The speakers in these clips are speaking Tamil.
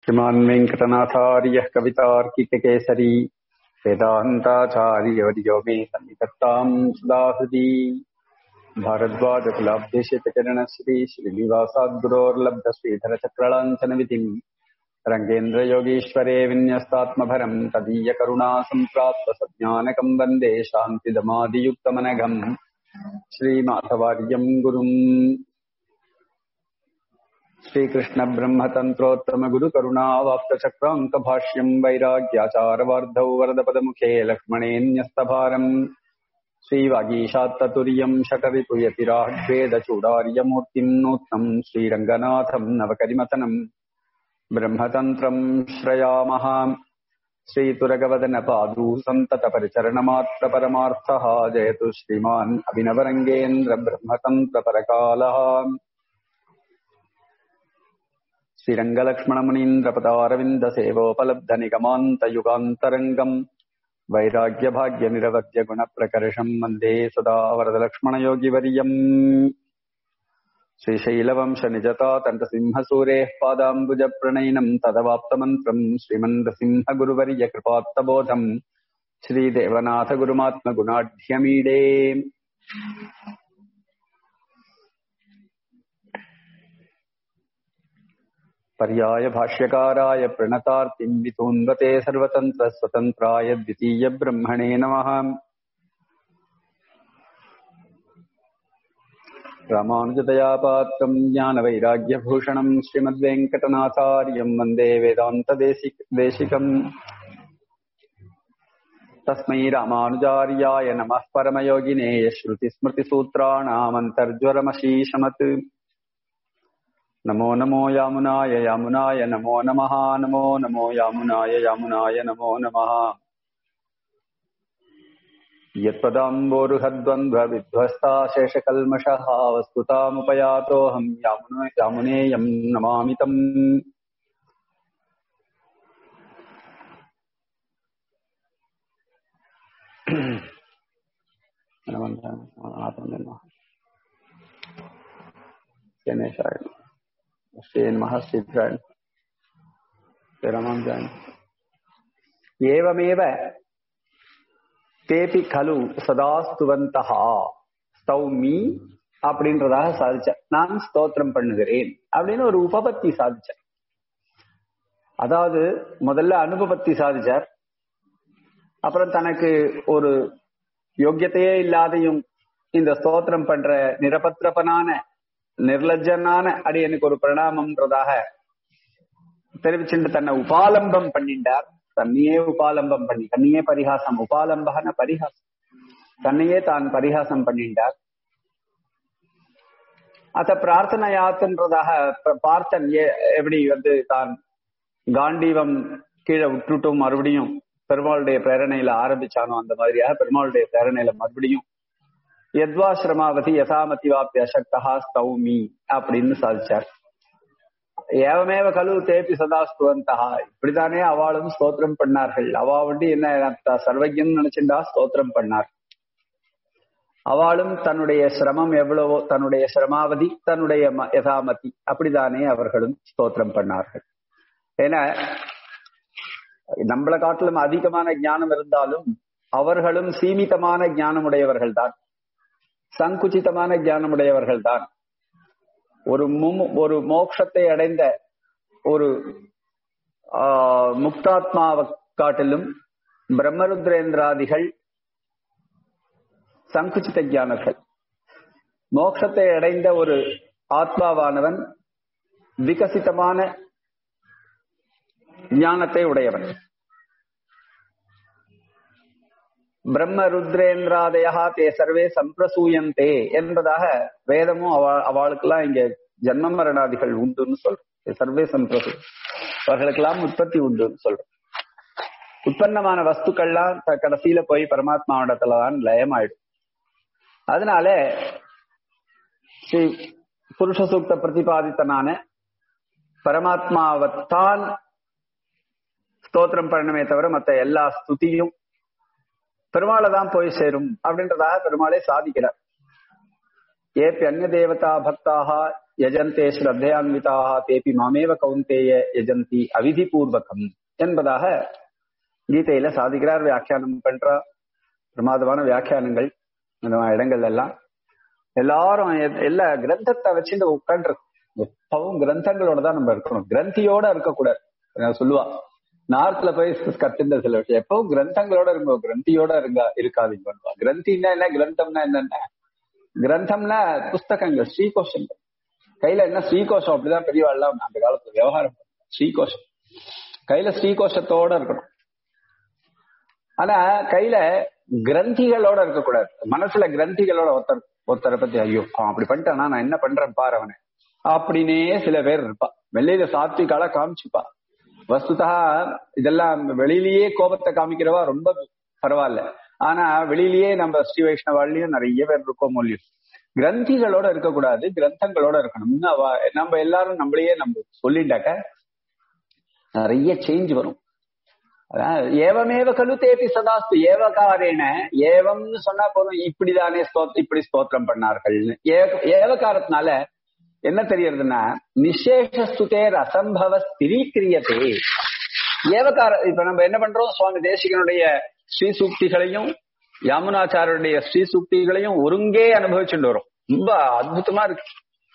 श्रीमान् वेङ्कटनाथार्यः कवितार्किककेसरी वेदान्ताचार्यवर्यो मे सन्निधत्ताम् सदा हृदि भारद्वाजकुलाब्देशितचरणश्री श्रीनिवासाद्गुरोर्लब्धश्रीधरचक्रलाञ्छनविधिम् रङ्गेन्द्रयोगीश्वरे विन्यस्तात्मभरम् तदीयकरुणा सम्प्राप्तसज्ञानकम् वन्दे शान्तिदमादियुक्तमनघम् श्रीमाधवार्यम् गुरुम् श्रीकृष्णब्रह्मतन्त्रोत्तमगुरुकरुणावाप्तचक्राङ्कभाष्यम् वैराग्याचारवार्धौ वरदपदमुखे लक्ष्मणेऽन्यस्तभारम् श्रीवागीशात्ततुर्यम् शठरिपुयतिराड्वेदचूडार्यमूर्तिम् नूत्नम् श्रीरङ्गनाथम् नवकरिमथनम् ब्रह्मतन्त्रम् श्रयामः श्रीतुरगवदनपादू सन्ततपरिचरणमात्रपरमार्थः जयतु श्रीमान् अभिनवरङ्गेन्द्र ब्रह्मतन्त्रपरकालः श्रीरङ्गलक्ष्मणमुनीन्द्रपदारविन्दसेवोपलब्धनिगमान्तयुगान्तरङ्गम् वैराग्यभाग्यनिरवद्यगुणप्रकर्षम् वन्दे सदा वरदलक्ष्मणयोगिवर्यम् श्रीशैलवंशनिजतातण्डसिंहसूरेः पादाम्बुजप्रणयिनम् तदवाप्तमन्त्रम् श्रीमन्दसिंहगुरुवर्यकृपात्तबोधम् श्रीदेवनाथगुरुमात्मगुणाढ्यमीडे पर्याय भाष्यकाराय प्रणतार्तिम् वितून्वते सर्वतन्त्रस्वतन्त्राय द्वितीयब्रह्मणे नमः रामानुजदयापात्रम् ज्ञानवैराग्यभूषणम् श्रीमद्वेङ्कटनाथार्यम् वन्दे वेदान्तदेशिकम् तस्मै रामानुजार्याय नमः परमयोगिने यश्रुतिस्मृतिसूत्राणामन्तर्ज्वरमशीशमत् नमो नमो यामुनाय यामुनाय नमो नमः नमो नमो यामुनाय यामुनाय नमो नमः यत्पदाम्बोरुहद्वन्द्वविध्वस्ता शेषकल्मषः वस्तुतामुपयातोऽहम् यामुने यामुनेयम् नमामि तम् गणेशाय श्रीन्मः सिद्धाय रमाञ्जाय एवमेव தேபி கலு சதா ஸ்துவந்தஹா ஸ்தௌமி அப்படின்றதாக சாதிச்ச நான் ஸ்தோத்திரம் பண்ணுகிறேன் அப்படின்னு ஒரு உபபத்தி சாதிச்சார் அதாவது முதல்ல அனுபபத்தி சாதிச்சார் அப்புறம் தனக்கு ஒரு யோக்கியத்தையே இல்லாதையும் இந்த ஸ்தோத்திரம் பண்ற நிரபத்திரப்பனான நிர்லஜனான அடி எனக்கு ஒரு பிரணாமம்ன்றதாக தெரிவிச்சுட்டு தன்னை உபாலம்பம் பண்ணிட்டார் தன்னையே உபாலம்பம் பண்ணி தன்னையே பரிகாசம் உபாலம்பகன பரிகாசம் தன்னையே தான் பரிகாசம் பண்ணிட்டார் அத பிரார்த்தனையாத்துன்றதாக பார்த்தன் எப்படி வந்து தான் காண்டீவம் கீழே விட்டுட்டும் மறுபடியும் பெருமாளுடைய பிரேரணையில ஆரம்பிச்சானோ அந்த மாதிரியாக பெருமாளுடைய பிரேரணையில மறுபடியும் யத்வாசிரமாவதி யசாமதி வாப்பி அசக்தா ஸ்தௌமி அப்படின்னு சாதிச்சார் ஏவமேவ கலு தேப்பி சதா ஸ்துவந்தா இப்படித்தானே அவளும் ஸ்தோத்திரம் பண்ணார்கள் அவா வந்து என்ன சர்வஜன் நினைச்சுண்டா ஸ்தோத்திரம் பண்ணார் அவளும் தன்னுடைய சிரமம் எவ்வளவோ தன்னுடைய சிரமாவதி தன்னுடைய யதாமதி அப்படித்தானே அவர்களும் ஸ்தோத்திரம் பண்ணார்கள் ஏன்னா நம்மளை காட்டிலும் அதிகமான ஞானம் இருந்தாலும் அவர்களும் சீமிதமான ஞானமுடையவர்கள் தான் சங்குச்சிதமான ஞானமுடையவர்கள் தான் ஒரு ஒரு மோட்சத்தை அடைந்த ஒரு முக்தாத்மாவை காட்டிலும் பிரம்மருத்ரேந்திராதிகள் சங்குச்சித ஞானர்கள் மோட்சத்தை அடைந்த ஒரு ஆத்மாவானவன் விகசிதமான ஞானத்தை உடையவன் பிரம்ம ருத்ரேந்திராதயா தே சர்வே சம்பிரசூயந்தே என்பதாக வேதமும் அவ அவளுக்கெல்லாம் இங்க ஜன்ம மரணாதிகள் உண்டுன்னு சொல்றோம் சர்வே சம்பிரசு அவர்களுக்கெல்லாம் உற்பத்தி உண்டுன்னு சொல்றோம் உற்பத்தமான வஸ்துக்கள்லாம் கடைசியில போய் பரமாத்மாவிடத்துலதான் லயமாயிடும் அதனால ஸ்ரீ புருஷ சூக்த பிரதிபாதித்தனான பரமாத்மாவைத்தான் ஸ்தோத்திரம் பண்ணணுமே தவிர மத்த எல்லா ஸ்துதியும் பெருமாளை தான் போய் சேரும் அப்படின்றதாக பெருமாளே சாதிக்கிறார் ஏப்பி அந்நிய தேவதா பக்தாக யஜந்தே ஸ்ரத்தையான்விதா தேபி மாமேவ கவுந்தேய யஜந்தி அவிதிபூர்வகம் என்பதாக கீதையில சாதிக்கிறார் வியாக்கியானம் பண்ற பிரமாதமான வியாக்கியானங்கள் இந்த மாதிரி இடங்கள் எல்லாம் எல்லாரும் எ- எல்லா கிரந்தத்தை வச்சுட்டு உட்காந்துருக்கு எப்பவும் கிரந்தங்களோட தான் நம்ம இருக்கணும் கிரந்தியோட இருக்கக்கூடாது நான் சொல்லுவா நார்த்ல போய் கத்துன்ற சில விஷயம் எப்பவும் கிரந்தங்களோட இருங்க கிரந்தியோட இருங்க இருக்காதீங்க பண்ணுவா கிரந்தின்னா என்ன கிரந்தம்னா என்னென்ன கிரந்தம்னா புஸ்தகங்கள் ஸ்ரீகோஷங்கள் கையில என்ன ஸ்ரீகோஷம் அப்படிதான் பெரியவாள்லாம் அந்த காலத்துல விவகாரம் பண்ணுவாங்க. ஸ்ரீகோஷம் கையில ஸ்ரீகோஷத்தோட இருக்கணும் ஆனா கையில கிரந்திகளோட இருக்கக்கூடாது மனசுல கிரந்திகளோட ஒருத்தர் ஒருத்தரை பத்தி ஐயோ அவன் அப்படி பண்ணிட்டானா நான் என்ன பண்றேன் பாரு அவனை அப்படின்னே சில பேர் இருப்பா வெளியில சாத்விகால காமிச்சுப்பா வஸ்துதா இதெல்லாம் வெளியிலேயே கோபத்தை காமிக்கிறவா ரொம்ப பரவாயில்ல ஆனா வெளியிலேயே நம்ம ஸ்ரீ வைஷ்ணவாள்லயும் நிறைய பேர் இருக்கோம் மொழியும் கிரந்திகளோட இருக்கக்கூடாது கிரந்தங்களோட இருக்கணும்னு அவ நம்ம எல்லாரும் நம்மளையே நம்ம சொல்லிட்டாக்க நிறைய சேஞ்ச் வரும் அதான் ஏவமேவ கலு தேபி சதாஸ்து ஏவகாரேன ஏவம்னு சொன்னா போதும் இப்படிதானே ஸ்தோத் இப்படி ஸ்தோத்திரம் பண்ணார்கள்னு ஏவ- ஏவகாரத்தினால என்ன தெரியறதுன்னா நிசேஷ ஸ்துதேர் அசம்பவ ஸ்திரீக்கிரியதே ஏவகார இப்ப நம்ம என்ன பண்றோம் சுவாமி தேசிகனுடைய ஸ்ரீ சூக்திகளையும் யாமுனாச்சாரருடைய ஸ்ரீ சூக்திகளையும் ஒருங்கே அனுபவிச்சுட்டு வரும் ரொம்ப அற்புதமா இருக்கு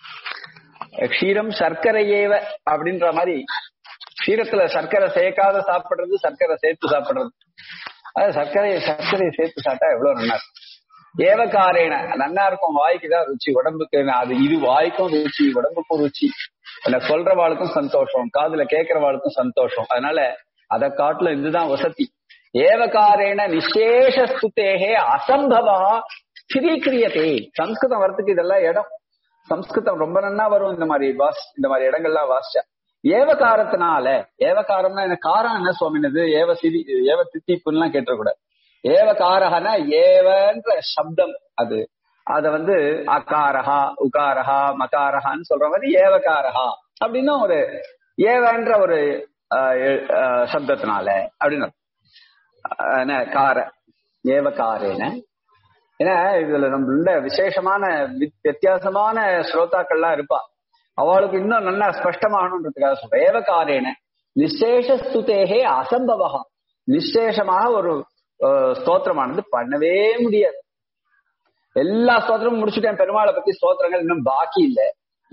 க்ஷீரம் சர்க்கரை ஏவ அப்படின்ற மாதிரி க்ஷீரத்துல சர்க்கரை சேர்க்காத சாப்பிடுறது சர்க்கரை சேர்த்து சாப்பிடுறது அது சர்க்கரை சர்க்கரையை சேர்த்து சாப்பிட்டா எவ்வளவு நல்லா இருக்கும் ஏவகாரேன நன்னா இருக்கும் வாய்க்கு தான் ருச்சி உடம்புக்கு அது இது வாய்க்கும் ருச்சி உடம்புக்கும் ருச்சி இல்ல சொல்றவாளுக்கும் சந்தோஷம் காதுல கேட்கறவாளுக்கும் சந்தோஷம் அதனால அதை காட்டுல இதுதான் வசதி ஏவகாரேன நிசேஷ ஸ்துதேகே அசம்பவா ஸ்திரீக்கிரியதே சம்ஸ்கிருதம் வரத்துக்கு இதெல்லாம் இடம் சம்ஸ்கிருதம் ரொம்ப நன்னா வரும் இந்த மாதிரி வாஸ் இந்த மாதிரி இடங்கள்லாம் வாசிச்சா ஏவகாரத்தினால ஏவகாரம்னா என்ன காரம் என்ன சுவாமினது ஏவ சிதி ஏவ தித்திப்புலாம் கேட்டக்கூடாது ஏவகாரகனா ஏவன்ற சப்தம் அது அத வந்து அகாரஹா உகாரஹா மகாரஹான்னு சொல்ற மாதிரி ஏவகாரஹா அப்படின்னு ஒரு ஏவன்ற ஒரு ஆஹ், எ- ஆஹ், சப்தத்தினால அப்படின்னு அர்த்தம். ஆஹ், என்ன கார ஏவகாரேன ஏன்னா இதுல நம்மள விசேஷமான வி- வித்தியாசமான ஸ்ரோதாக்கள்லாம் இருப்பா அவளுக்கு இன்னும் நல்லா ஸ்பஷ்டமாகணுன்றதுக்காக சொல்றேன் ஏவகாரேன நிசேஷ ஸ்துதேகே அசம்பவகா நிசேஷமாக ஒரு அஹ், ஸ்தோத்திரமானது பண்ணவே முடியாது எல்லா ஸ்தோத்திரமும் முடிச்சுட்டேன் பெருமாளை பத்தி ஸ்தோத்திரங்கள் இன்னும் பாக்கி இல்லை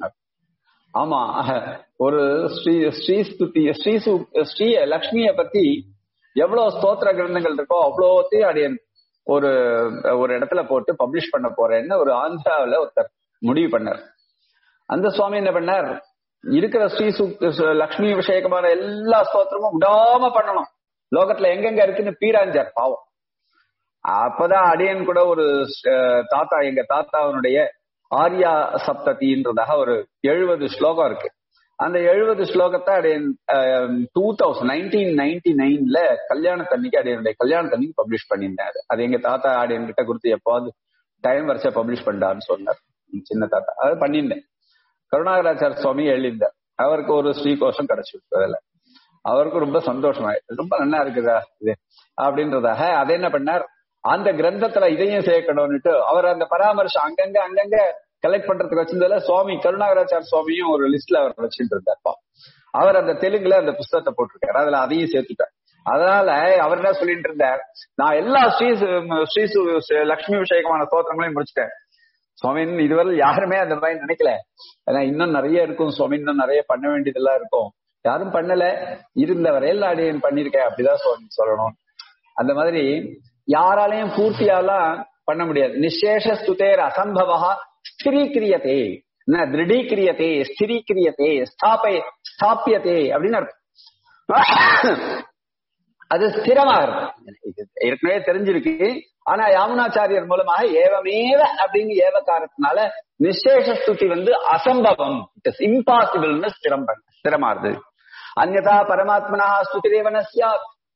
ஆமா ஒரு ஸ்ரீ ஸ்ரீ ஸ்துதி ஸ்ரீ சு- ஸ்ரீ லக்ஷ்மிய பத்தி எவ்வளவு ஸ்தோத்திர கிரந்தங்கள் இருக்கோ அவ்வளோத்தையும் அடியன் ஒரு ஒரு இடத்துல போட்டு பப்ளிஷ் பண்ண போறேன்னு ஒரு ஆந்திராவுல ஒருத்தர் முடிவு பண்ணார் அந்த சுவாமி என்ன பண்ணார் இருக்கிற ஸ்ரீ சு லக்ஷ்மி விஷயகமான எல்லா ஸ்தோத்திரமும் விடாம பண்ணணும் லோகத்துல எங்கெங்க இருக்குன்னு பீராஞ்சார் பாவம் அப்பதான் அடியன் கூட ஒரு அஹ், தாத்தா எங்க தாத்தாவனுடைய ஆர்யா சப்ததின்றதாக ஒரு எழுபது ஸ்லோகம் இருக்கு அந்த எழுபது ஸ்லோகத்தை அடியன் டூ தௌசண்ட் நைன்டீன் நைன்டி நைன்ல கல்யாணத்தன்னைக்கு அடியனுடைய கல்யாணத்தன்னைக்கு பப்ளிஷ் பண்ணியிருந்தாரு அது எங்க தாத்தா அடியன் கிட்ட கொடுத்து எப்பாவது டைம் வரைச்சா பப்ளிஷ் பண்ணான்னு சொன்னார் ம், சின்ன தாத்தா அது பண்ணியிருந்தேன் கருணாகராச்சார சுவாமி எழுதியிருந்தார் அவருக்கு ஒரு ஸ்ரீகோஷம் கிடைச்சிருக்கு அதுல அவருக்கு ரொம்ப சந்தோஷமாயிடுச்சு ரொம்ப நல்லா இருக்குதா இது அப்படின்றதாக அதை என்ன பண்ணார் அந்த கிரந்தத்துல இதையும் சேர்க்கணும்னுட்டு அவர் அந்த பராமரிசம் அங்கங்க அங்கங்க கலெக்ட் பண்றதுக்கு வச்சிருந்ததுல சுவாமி கருணாகராச்சார சுவாமியும் ஒரு லிஸ்ட்ல அவர் வச்சுட்டு இருந்தார்ப்பா அவர் அந்த தெலுங்குல அந்த புஸ்தகத்தை போட்டிருக்காரு அதுல அதையும் சேர்த்துட்டார் அதனால அவர் என்ன சொல்லிட்டு இருந்தார் நான் எல்லா ஸ்ரீ சு- ஸ்ரீ சு- லக்ஷ்மி விஷயகமான ஸ்தோத்திரங்களையும் முடிச்சிட்டேன் சுவாமின் இதுவரை யாருமே அந்த மாதிரி நினைக்கல ஏன்னா இன்னும் நிறைய இருக்கும் சுவாமி இன்னும் நிறைய பண்ண வேண்டியதெல்லாம் இருக்கும் யாரும் பண்ணல இருந்த வரையில் அடியன் பண்ணிருக்கேன் அப்படிதான் சுவாமி சொல்லணும் அந்த மாதிரி யாராலையும் பூர்த்தியாலாம் பண்ண முடியாது நிசேஷ ஸ்துதேர் அசம்பவா ஸ்திரீக்கிரியதே என்ன திருடீக்கிரியதே ஸ்திரீக்கிரியதே ஸ்தாபை ஸ்தாபியதே அப்படின்னு அர்த்தம் அது ஸ்திரமாகிறது இது ஏற்கனவே தெரிஞ்சிருக்கு ஆனா யாமுனாச்சாரியர் மூலமாக ஏவமேவ அப்படின்னு ஏவகாரத்தினால நிசேஷ ஸ்துதி வந்து அசம்பவம் இட் இஸ் இம்பாசிபிள்னு ஸ்திரம் பண்ண ஸ்திரமாறுது அந்நதா பரமாத்மனா ஸ்துதிரேவனஸ்யா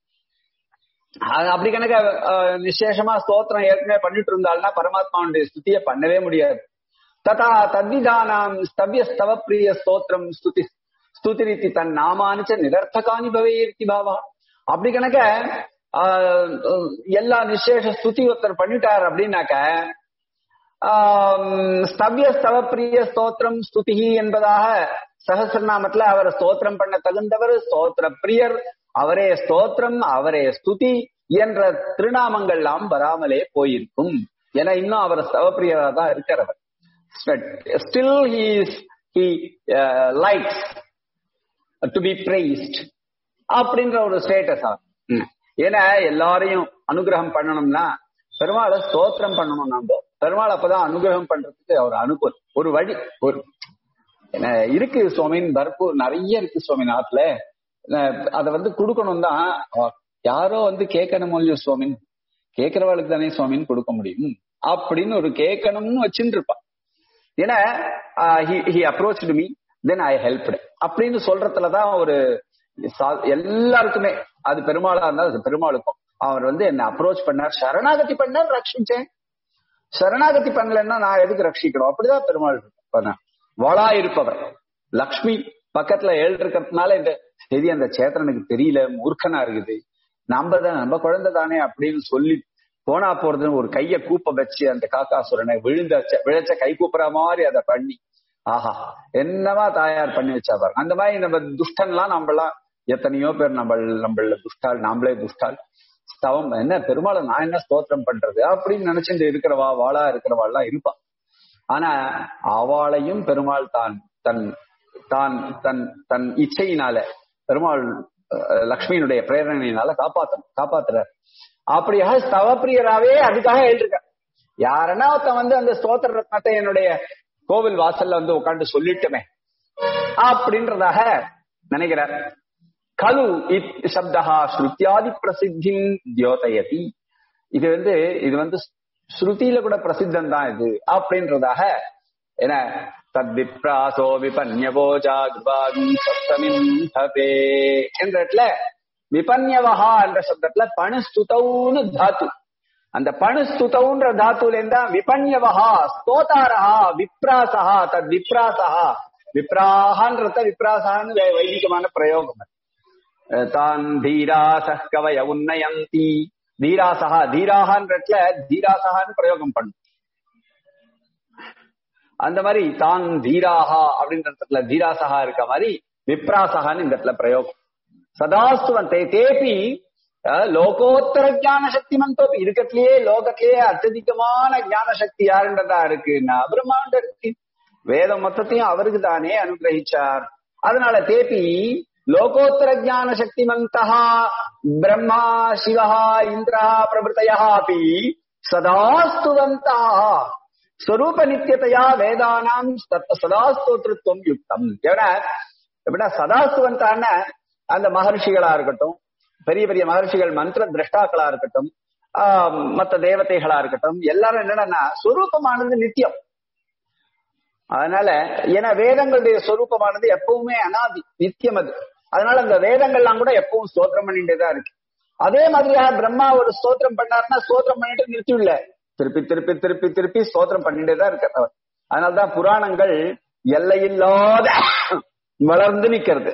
அப்படி கணக்க அஹ், நிசேஷமா ஸ்தோத்திரம் ஏற்கனவே பண்ணிட்டு இருந்தால்னா பரமாத்மாவுடைய ஸ்துதியை பண்ணவே முடியாது ததா தத்விதானாம் ஸ்தவ்ய ஸ்தவ பிரிய ஸ்தோத்திரம் ஸ்துதி ஸ்துதிரித்தி தன் நாமானிச்ச நிரர்த்தகானி பவேர்த்தி பாவா அப்படி கணக்க ஆஹ், எல்லா நிசேஷ ஸ்துதி ஒருத்தர் பண்ணிட்டார் அப்படின்னாக்க ஸ்தவ்ய ஸ்தவப்பிரிய ஸ்தோத்திரம் ஸ்துதிஹி என்பதாக சகசிரநாமத்துல அவர் ஸ்தோத்திரம் பண்ண தகுந்தவர் ஸ்தோத்திர பிரியர் அவரே ஸ்தோத்திரம் அவரே ஸ்துதி என்ற திருநாமங்கள்லாம் வராமலே போயிருக்கும் ஏன்னா இன்னும் அவர் ஸ்தவப்பிரியரா தான் இருக்கிறவர் still he's he likes to be praised அப்படின்ற ஒரு ஸ்டேட்டஸ் ஆகும் ஏன்னா எல்லாரையும் அனுகிரகம் பண்ணணும்னா பெருமாளை ஸ்தோத்திரம் பண்ணணும் நாம பெருமாள் அப்பதான் அனுகிரகம் பண்றதுக்கு அவர் அனுகூல் ஒரு வழி ஒரு என்ன இருக்கு சுவாமின் பர்பூர் நிறைய இருக்கு சுவாமி நாட்டுல அத வந்து கொடுக்கணும் தான் யாரோ வந்து கேட்கணும் இல்லையோ சுவாமின் கேட்கிறவளுக்கு தானே சுவாமின் கொடுக்க முடியும் அப்படின்னு ஒரு கேட்கணும்னு வச்சுட்டு இருப்பான் ஏன்னா he approach me then I helped அப்படின்னு சொல்றதுலதான் ஒரு எல்லாருக்குமே அது பெருமாளா இருந்தா அது பெருமாளுக்கும் அவர் வந்து என்ன அப்ரோச் பண்ணார் சரணாகதி பண்ணார் ரட்சிச்சேன் சரணாகதி பண்ணலன்னா நான் எதுக்கு ரட்சிக்கணும் அப்படிதான் பெருமாள் பண்ண வளா இருப்பவர் லக்ஷ்மி பக்கத்துல ஏழு இருக்கிறதுனால இந்த செய்தி அந்த சேத்திரனுக்கு தெரியல மூர்க்கனா இருக்குது நம்ம தான் நம்ம குழந்தை தானே அப்படின்னு சொல்லி போனா போறதுன்னு ஒரு கைய கூப்ப வச்சு அந்த காக்காசுரனை விழுந்த விழைச்ச கை கூப்புற மாதிரி அதை பண்ணி ஆஹா என்னவா தாயார் பண்ணி வச்சா பாருங்க அந்த மாதிரி நம்ம துஷ்டன்லாம் நம்மளாம் எத்தனையோ பேர் நம்ம நம்மள துஷ்டால் நாமளே துஷ்டால் ஸ்தவம் என்ன பெருமாளை நான் என்ன ஸ்தோத்திரம் பண்றது அப்படின்னு நினைச்சுட்டு இருக்கிறவா வாளா இருக்கிறவாள்லாம் இருப்பா ஆனா அவளையும் பெருமாள் தான் தன் தான் தன் தன் இச்சையினால பெருமாள் லக்ஷ்மியினுடைய பிரேரணையினால காப்பாத்தணும் காப்பாத்துறார் அப்படியாக ஸ்தவப்பிரியராவே அதுக்காக எழுதிருக்க யாருன்னா ஒருத்தன் வந்து அந்த ஸ்தோத்திர ரத்னத்தை என்னுடைய கோவில் வாசல்ல வந்து உட்காந்து சொல்லிட்டுமே அப்படின்றதாக நினைக்கிறார் கலு இத் சப்தா ஸ்ருத்தியாதி பிரசித்தி தியோதயதி இது வந்து இது வந்து ஸ்ருதியில கூட பிரசித்தம் தான் இது அப்படின்றதாக என்ன தத்விப்ராசோ விபன்யவோஜா கிருபாவி சப்தமின் ஹபே என்ற இடத்துல விபன்யவஹா என்ற சப்தத்துல பணுஸ்துதவுன்னு தாத்து அந்த பணுஸ்துதவுன்ற தாத்துல இருந்தா விபன்யவஹா ஸ்தோதாரஹா விப்ராசஹா தத் விப்ராசஹா விப்ராஹான்றத விப்ராசான்னு வைதிகமான பிரயோகம் தான் தீராச கவய உன்னயந்தி தீராசகா தீராகன்றதுல தீராசகான்னு பிரயோகம் பண்ணும் அந்த மாதிரி தான் தீராகா அப்படின்றதுல தீராசகா இருக்க மாதிரி விப்ராசகான்னு இந்த இடத்துல பிரயோகம் சதாஸ்துவன் தேபி லோகோத்தர ஜான சக்தி மந்தோப்பி இருக்கத்திலேயே லோகத்திலேயே அत्यதிகமான ஞான சக்தி யாருன்றதா இருக்குன்னா பிரம்மாண்ட இருக்கு வேதம் மொத்தத்தையும் அவருக்கு தானே அனுகிரகிச்சார் அதனால தேபி லோகோத்தர ஜான சக்தி மந்தா பிரம்மா சிவா இந்திரா பிரபுத்தயா அப்படி சதாஸ்துவந்தா ஸ்வரூப நித்தியத்தையா வேதானாம் சதாஸ்தோத்திருத்துவம் யுக்தம் எப்படின்னா சதாஸ்துவந்தான அந்த மகர்ஷிகளா இருக்கட்டும் பெரிய பெரிய மகர்ஷிகள் மந்திர திரஷ்டாக்களா இருக்கட்டும் ஆஹ் மத்த தேவதைகளா இருக்கட்டும் எல்லாரும் என்னன்னா சொரூபமானது நித்தியம் அதனால ஏன்னா வேதங்களுடைய சொரூபமானது எப்பவுமே அனாதி நித்தியம் அது அதனால அந்த வேதங்கள்லாம் கூட எப்பவும் ஸ்தோத்திரம் பண்ணிட்டே தான் இருக்கு அதே மாதிரியா பிரம்மா ஒரு ஸ்தோத்திரம் பண்ணாருன்னா ஸ்தோத்திரம் பண்ணிட்டு நிறுத்தி இல்ல திருப்பி திருப்பி திருப்பி திருப்பி ஸ்தோத்திரம் பண்ணிட்டே தான் இருக்க அவர் அதனாலதான் புராணங்கள் எல்லையில்லாத வளர்ந்து நிக்கிறது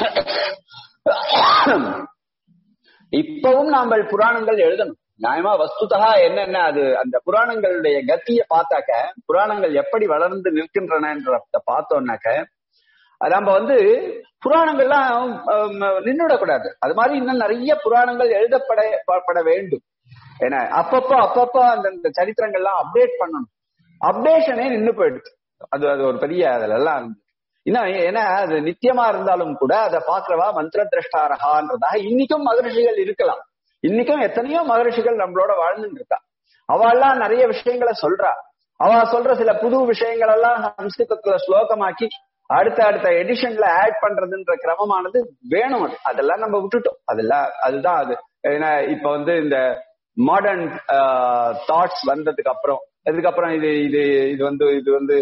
இப்பவும் நாங்கள் புராணங்கள் எழுதணும் நியாயமா வஸ்துதா என்னென்ன அது அந்த புராணங்களுடைய கத்திய பார்த்தாக்க புராணங்கள் எப்படி வளர்ந்து நிற்கின்றனன்றத பார்த்தோம்னாக்க நம்ம வந்து புராணங்கள்லாம் நின்றுடக்கூடாது அது மாதிரி இன்னும் நிறைய புராணங்கள் எழுதப்பட பட வேண்டும் ஏன்னா அப்பப்போ அப்பப்போ அந்த சரித்திரங்கள்லாம் அப்டேட் பண்ணணும் அப்டேஷனே நின்று போயிடுது அது அது ஒரு பெரிய அதுல எல்லாம் இன்னும் ஏன்னா அது நித்தியமா இருந்தாலும் கூட அதை பாக்குறவா மந்திர திரஷ்டாரகான்றதாக இன்னைக்கும் மகரிஷிகள் இருக்கலாம் இன்னைக்கும் எத்தனையோ மகரிஷிகள் நம்மளோட வாழ்ந்துட்டு இருக்கா அவெல்லாம் நிறைய விஷயங்களை சொல்றா அவ சொல்ற சில புது விஷயங்கள் எல்லாம் சம்ஸ்கிருதத்துல ஸ்லோகமாக்கி அடுத்த அடுத்த எடிஷன்ல ஆட் பண்றதுன்ற கிரமமானது வேணும் அது அதெல்லாம் நம்ம விட்டுட்டோம் அதெல்லாம் அதுதான் அது ஏன்னா இப்ப வந்து இந்த மாடர்ன் தாட்ஸ் வந்ததுக்கு அப்புறம் அதுக்கப்புறம் இது இது இது வந்து இது வந்து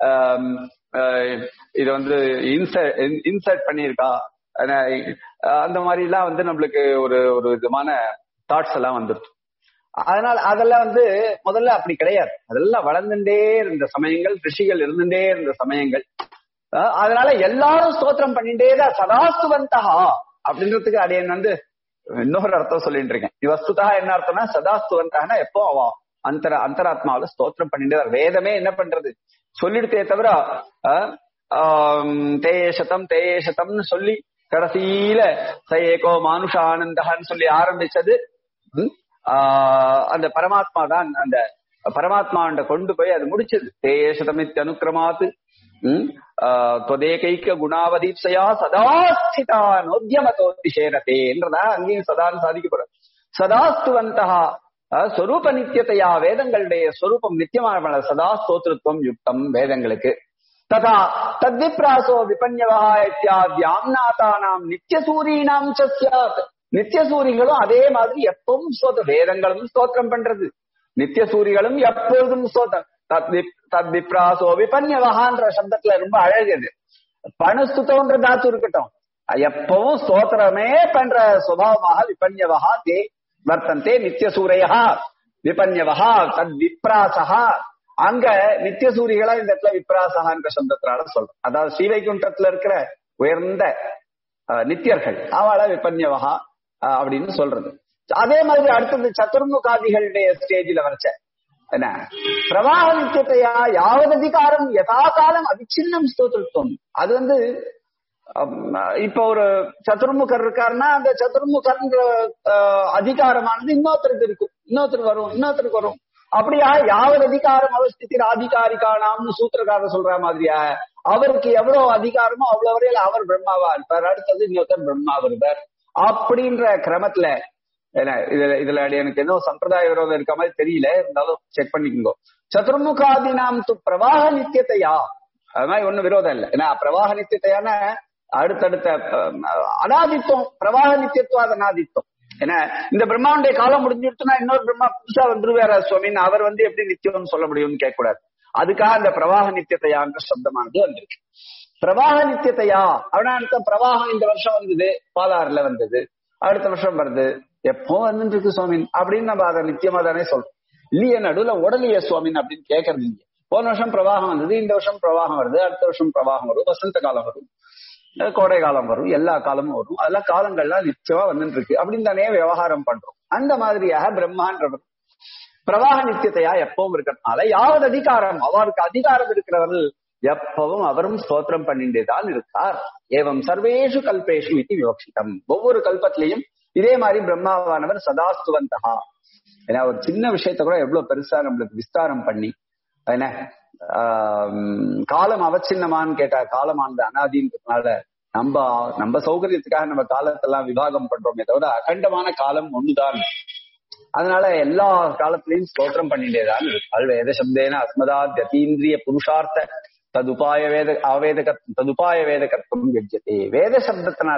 இது வந்து இன்சர்ட் இன்சர்ட் பண்ணியிருக்கா அந்த மாதிரி எல்லாம் வந்து நம்மளுக்கு ஒரு ஒரு விதமான தாட்ஸ் எல்லாம் வந்துருச்சு அதனால அதெல்லாம் வந்து முதல்ல அப்படி கிடையாது அதெல்லாம் வளர்ந்துட்டே இருந்த சமயங்கள் ரிஷிகள் இருந்துட்டே இருந்த சமயங்கள் அதனால எல்லாரும் ஸ்தோத்திரம் பண்ணிட்டே தான் சதாஸ்துவந்தா அப்படின்றதுக்கு அடையன் வந்து இன்னொரு அர்த்தம் சொல்லிட்டு இருக்கேன் வஸ்துதா என்ன அர்த்தம்னா சதாஸ்துவந்தானா எப்போ அவ அந்தர அந்தராத்மாவில ஸ்தோத்திரம் பண்ணிட்டு வர வேதமே என்ன பண்றது சொல்லிடுதே தவிர அஹ், ஆம், தேயே சதம் தேயே சதம்னு சொல்லி கடைசியில ச ஏகோ மானுஷ ஆனந்தகன்னு சொல்லி ஆரம்பிச்சது ம், ஆஹ், அந்த பரமாத்மா தான் அந்த பரமாத்மாண்ட கொண்டு போய் அது முடிச்சது தேயே சதமித் அனுக்கிரமாத்து ம், ஆஹ், त्वदेकैक குணாவதீப்சையா சதா ஸ்திதா நோத்தியமதோதிஷேரதே என்றதா அங்கேயும் சதான் சாதிக்கப்படுறது சதாஸ்துவந்தா ஸ்வரூப நித்தியத்தையா வேதங்களுடைய ஸ்வரூபம் நித்தியமான சதா ஸ்தோத்திருத்துவம் யுக்தம் வேதங்களுக்கு ததா தத்விப்ராசோ விபன்யவா இத்தியாத்யாம் நாதானாம் நித்தியசூரீனாம் ச ஸ்யாத் நித்தியசூரிகளும் அதே மாதிரி எப்பவும் ஸ்தோத்த வேதங்களும் ஸ்தோத்திரம் பண்றது நித்தியசூரிகளும் எப்பொழுதும் ஸ்தோத்திரம் தத்விப் தத்விப்ராசோ விபன்யவகான்ற சப்தத்துல ரொம்ப அழகுது பணஸ்துதோன்ற தாத்து இருக்கட்டும் எப்பவும் ஸ்தோத்திரமே பண்ற சுபாவமாக விபன்யவகா தே வர்த்தந்தே நித்தியசூரையா விபன்யவகா தத் விப்ராசகா அங்க நித்தியசூரிகளா இந்த இடத்துல விப்ராசகான்ற சப்தத்தினால சொல்றோம் அதாவது ஸ்ரீவைகுண்டத்துல இருக்கிற உயர்ந்த அஹ், நித்தியர்கள் அவள விபன்யவகா அஹ், அப்படின்னு சொல்றது அதே மாதிரி அடுத்தது சதுர்முகாதிகளுடைய ஸ்டேஜில் வரைச்ச என்ன பிரவாக நித்தியத்தையா யாவது அதிகாரம் யதா காலம் அவிச்சின்னம் ஸ்தோத்திருத்தம் அது வந்து அம், இப்ப ஒரு சதுர்முகர் இருக்காருன்னா அந்த சதுர்முகர்ன்ற அஹ், அதிகாரமானது இன்னொருத்தருக்கு இருக்கும் இன்னொருத்தருக்கு வரும் இன்னொருத்தருக்கு வரும் அப்படியா யாவது அதிகாரம் அவஸ்தித்திர அதிகாரிக்கானாம்னு சூத்திரக்காரர் சொல்ற மாதிரியா அவருக்கு எவ்வளவு அதிகாரமோ அவ்வளவு வரையில அவர் பிரம்மாவா இருப்பார் அடுத்தது இன்னொருத்தர் பிரம்மா வருவார் அப்படின்ற கிரமத்துல என்ன இதுல இதுல எனக்கு என்ன சம்பிரதாய விரோதம் இருக்க மாதிரி தெரியல இருந்தாலும் செக் பண்ணிக்கோங்க சதுர்முகாதினாம் து பிரவாக நித்தியத்தையா அது மாதிரி ஒண்ணும் விரோதம் இல்லை ஏன்னா பிரவாக நித்தியத்தையான அடுத்தடுத்த அஹ், அனாதித்துவம் பிரவாக நித்தியத்துவாத அனாதித்துவம் ஏன்னா இந்த பிரம்மாவுடைய காலம் முடிஞ்சிருச்சுன்னா இன்னொரு பிரம்மா புதுசா வந்துருவார சுவாமின்னு அவர் வந்து எப்படி நித்தியம்னு சொல்ல முடியும்னு கேட்க கூடாது அதுக்காக அந்த பிரவாக நித்தியத்தையான்ற சப்தமானது வந்திருக்கு பிரவாக நித்தியத்தையா அவனால பிரவாகம் இந்த வருஷம் வந்தது பாலாறுல வந்தது அடுத்த வருஷம் வருது எப்போ வந்துட்டு இருக்கு சுவாமின் அப்படின்னு நம்ம அதை நித்தியமா தானே சொல்றோம் இல்லையே நடுவுல உடலையே சுவாமின் அப்படின்னு கேட்கறது இல்லையே போன வருஷம் பிரவாகம் வந்தது இந்த வருஷம் பிரவாகம் வருது அடுத்த வருஷம் பிரவாகம் வரும் வசந்த காலம் வரும் அஹ் கோடை காலம் வரும் எல்லா காலமும் வரும் அதெல்லாம் காலங்கள்லாம் நிச்சயமா வந்துட்டு இருக்கு அப்படின்னு தானே விவகாரம் பண்றோம் அந்த மாதிரியாக பிரம்மான்றவர் பிரவாக நித்தியத்தையா எப்பவும் இருக்கிறதுனால யாவது அதிகாரம் அவருக்கு அதிகாரம் இருக்கிறவர்கள் எப்பவும் அவரும் ஸ்தோத்திரம் பண்ணிட்டே தான் இருக்கார் ஏவம் சர்வேஷு கல்பேஷு இது விவக்ஷிதம் ஒவ்வொரு கல்பத்திலையும் இதே மாதிரி பிரம்மாவானவர் சதாஸ்துவந்தகா ஏன்னா ஒரு சின்ன விஷயத்த கூட எவ்வளவு பெருசா நம்மளுக்கு விஸ்தாரம் பண்ணி என்ன ஆம், காலம் அவச்சின்னமான்னு கேட்டா காலமானது அனாதின்றதுனால நம்ம நம்ம சௌகரியத்துக்காக நம்ம காலத்தெல்லாம் விவாகம் பண்றோமே தவிர அகண்டமான காலம் ஒண்ணுதான் அதனால எல்லா காலத்திலையும் ஸ்தோத்திரம் பண்ணிட்டேதான் இருக்கு வேத சப்தேன அஸ்மதாத் யதீந்திரிய புருஷார்த்த ததுபாய வேத அவேத ததுபாய வேத கர்த்தம் கெஜ்யதே வேத சப்தத்தினால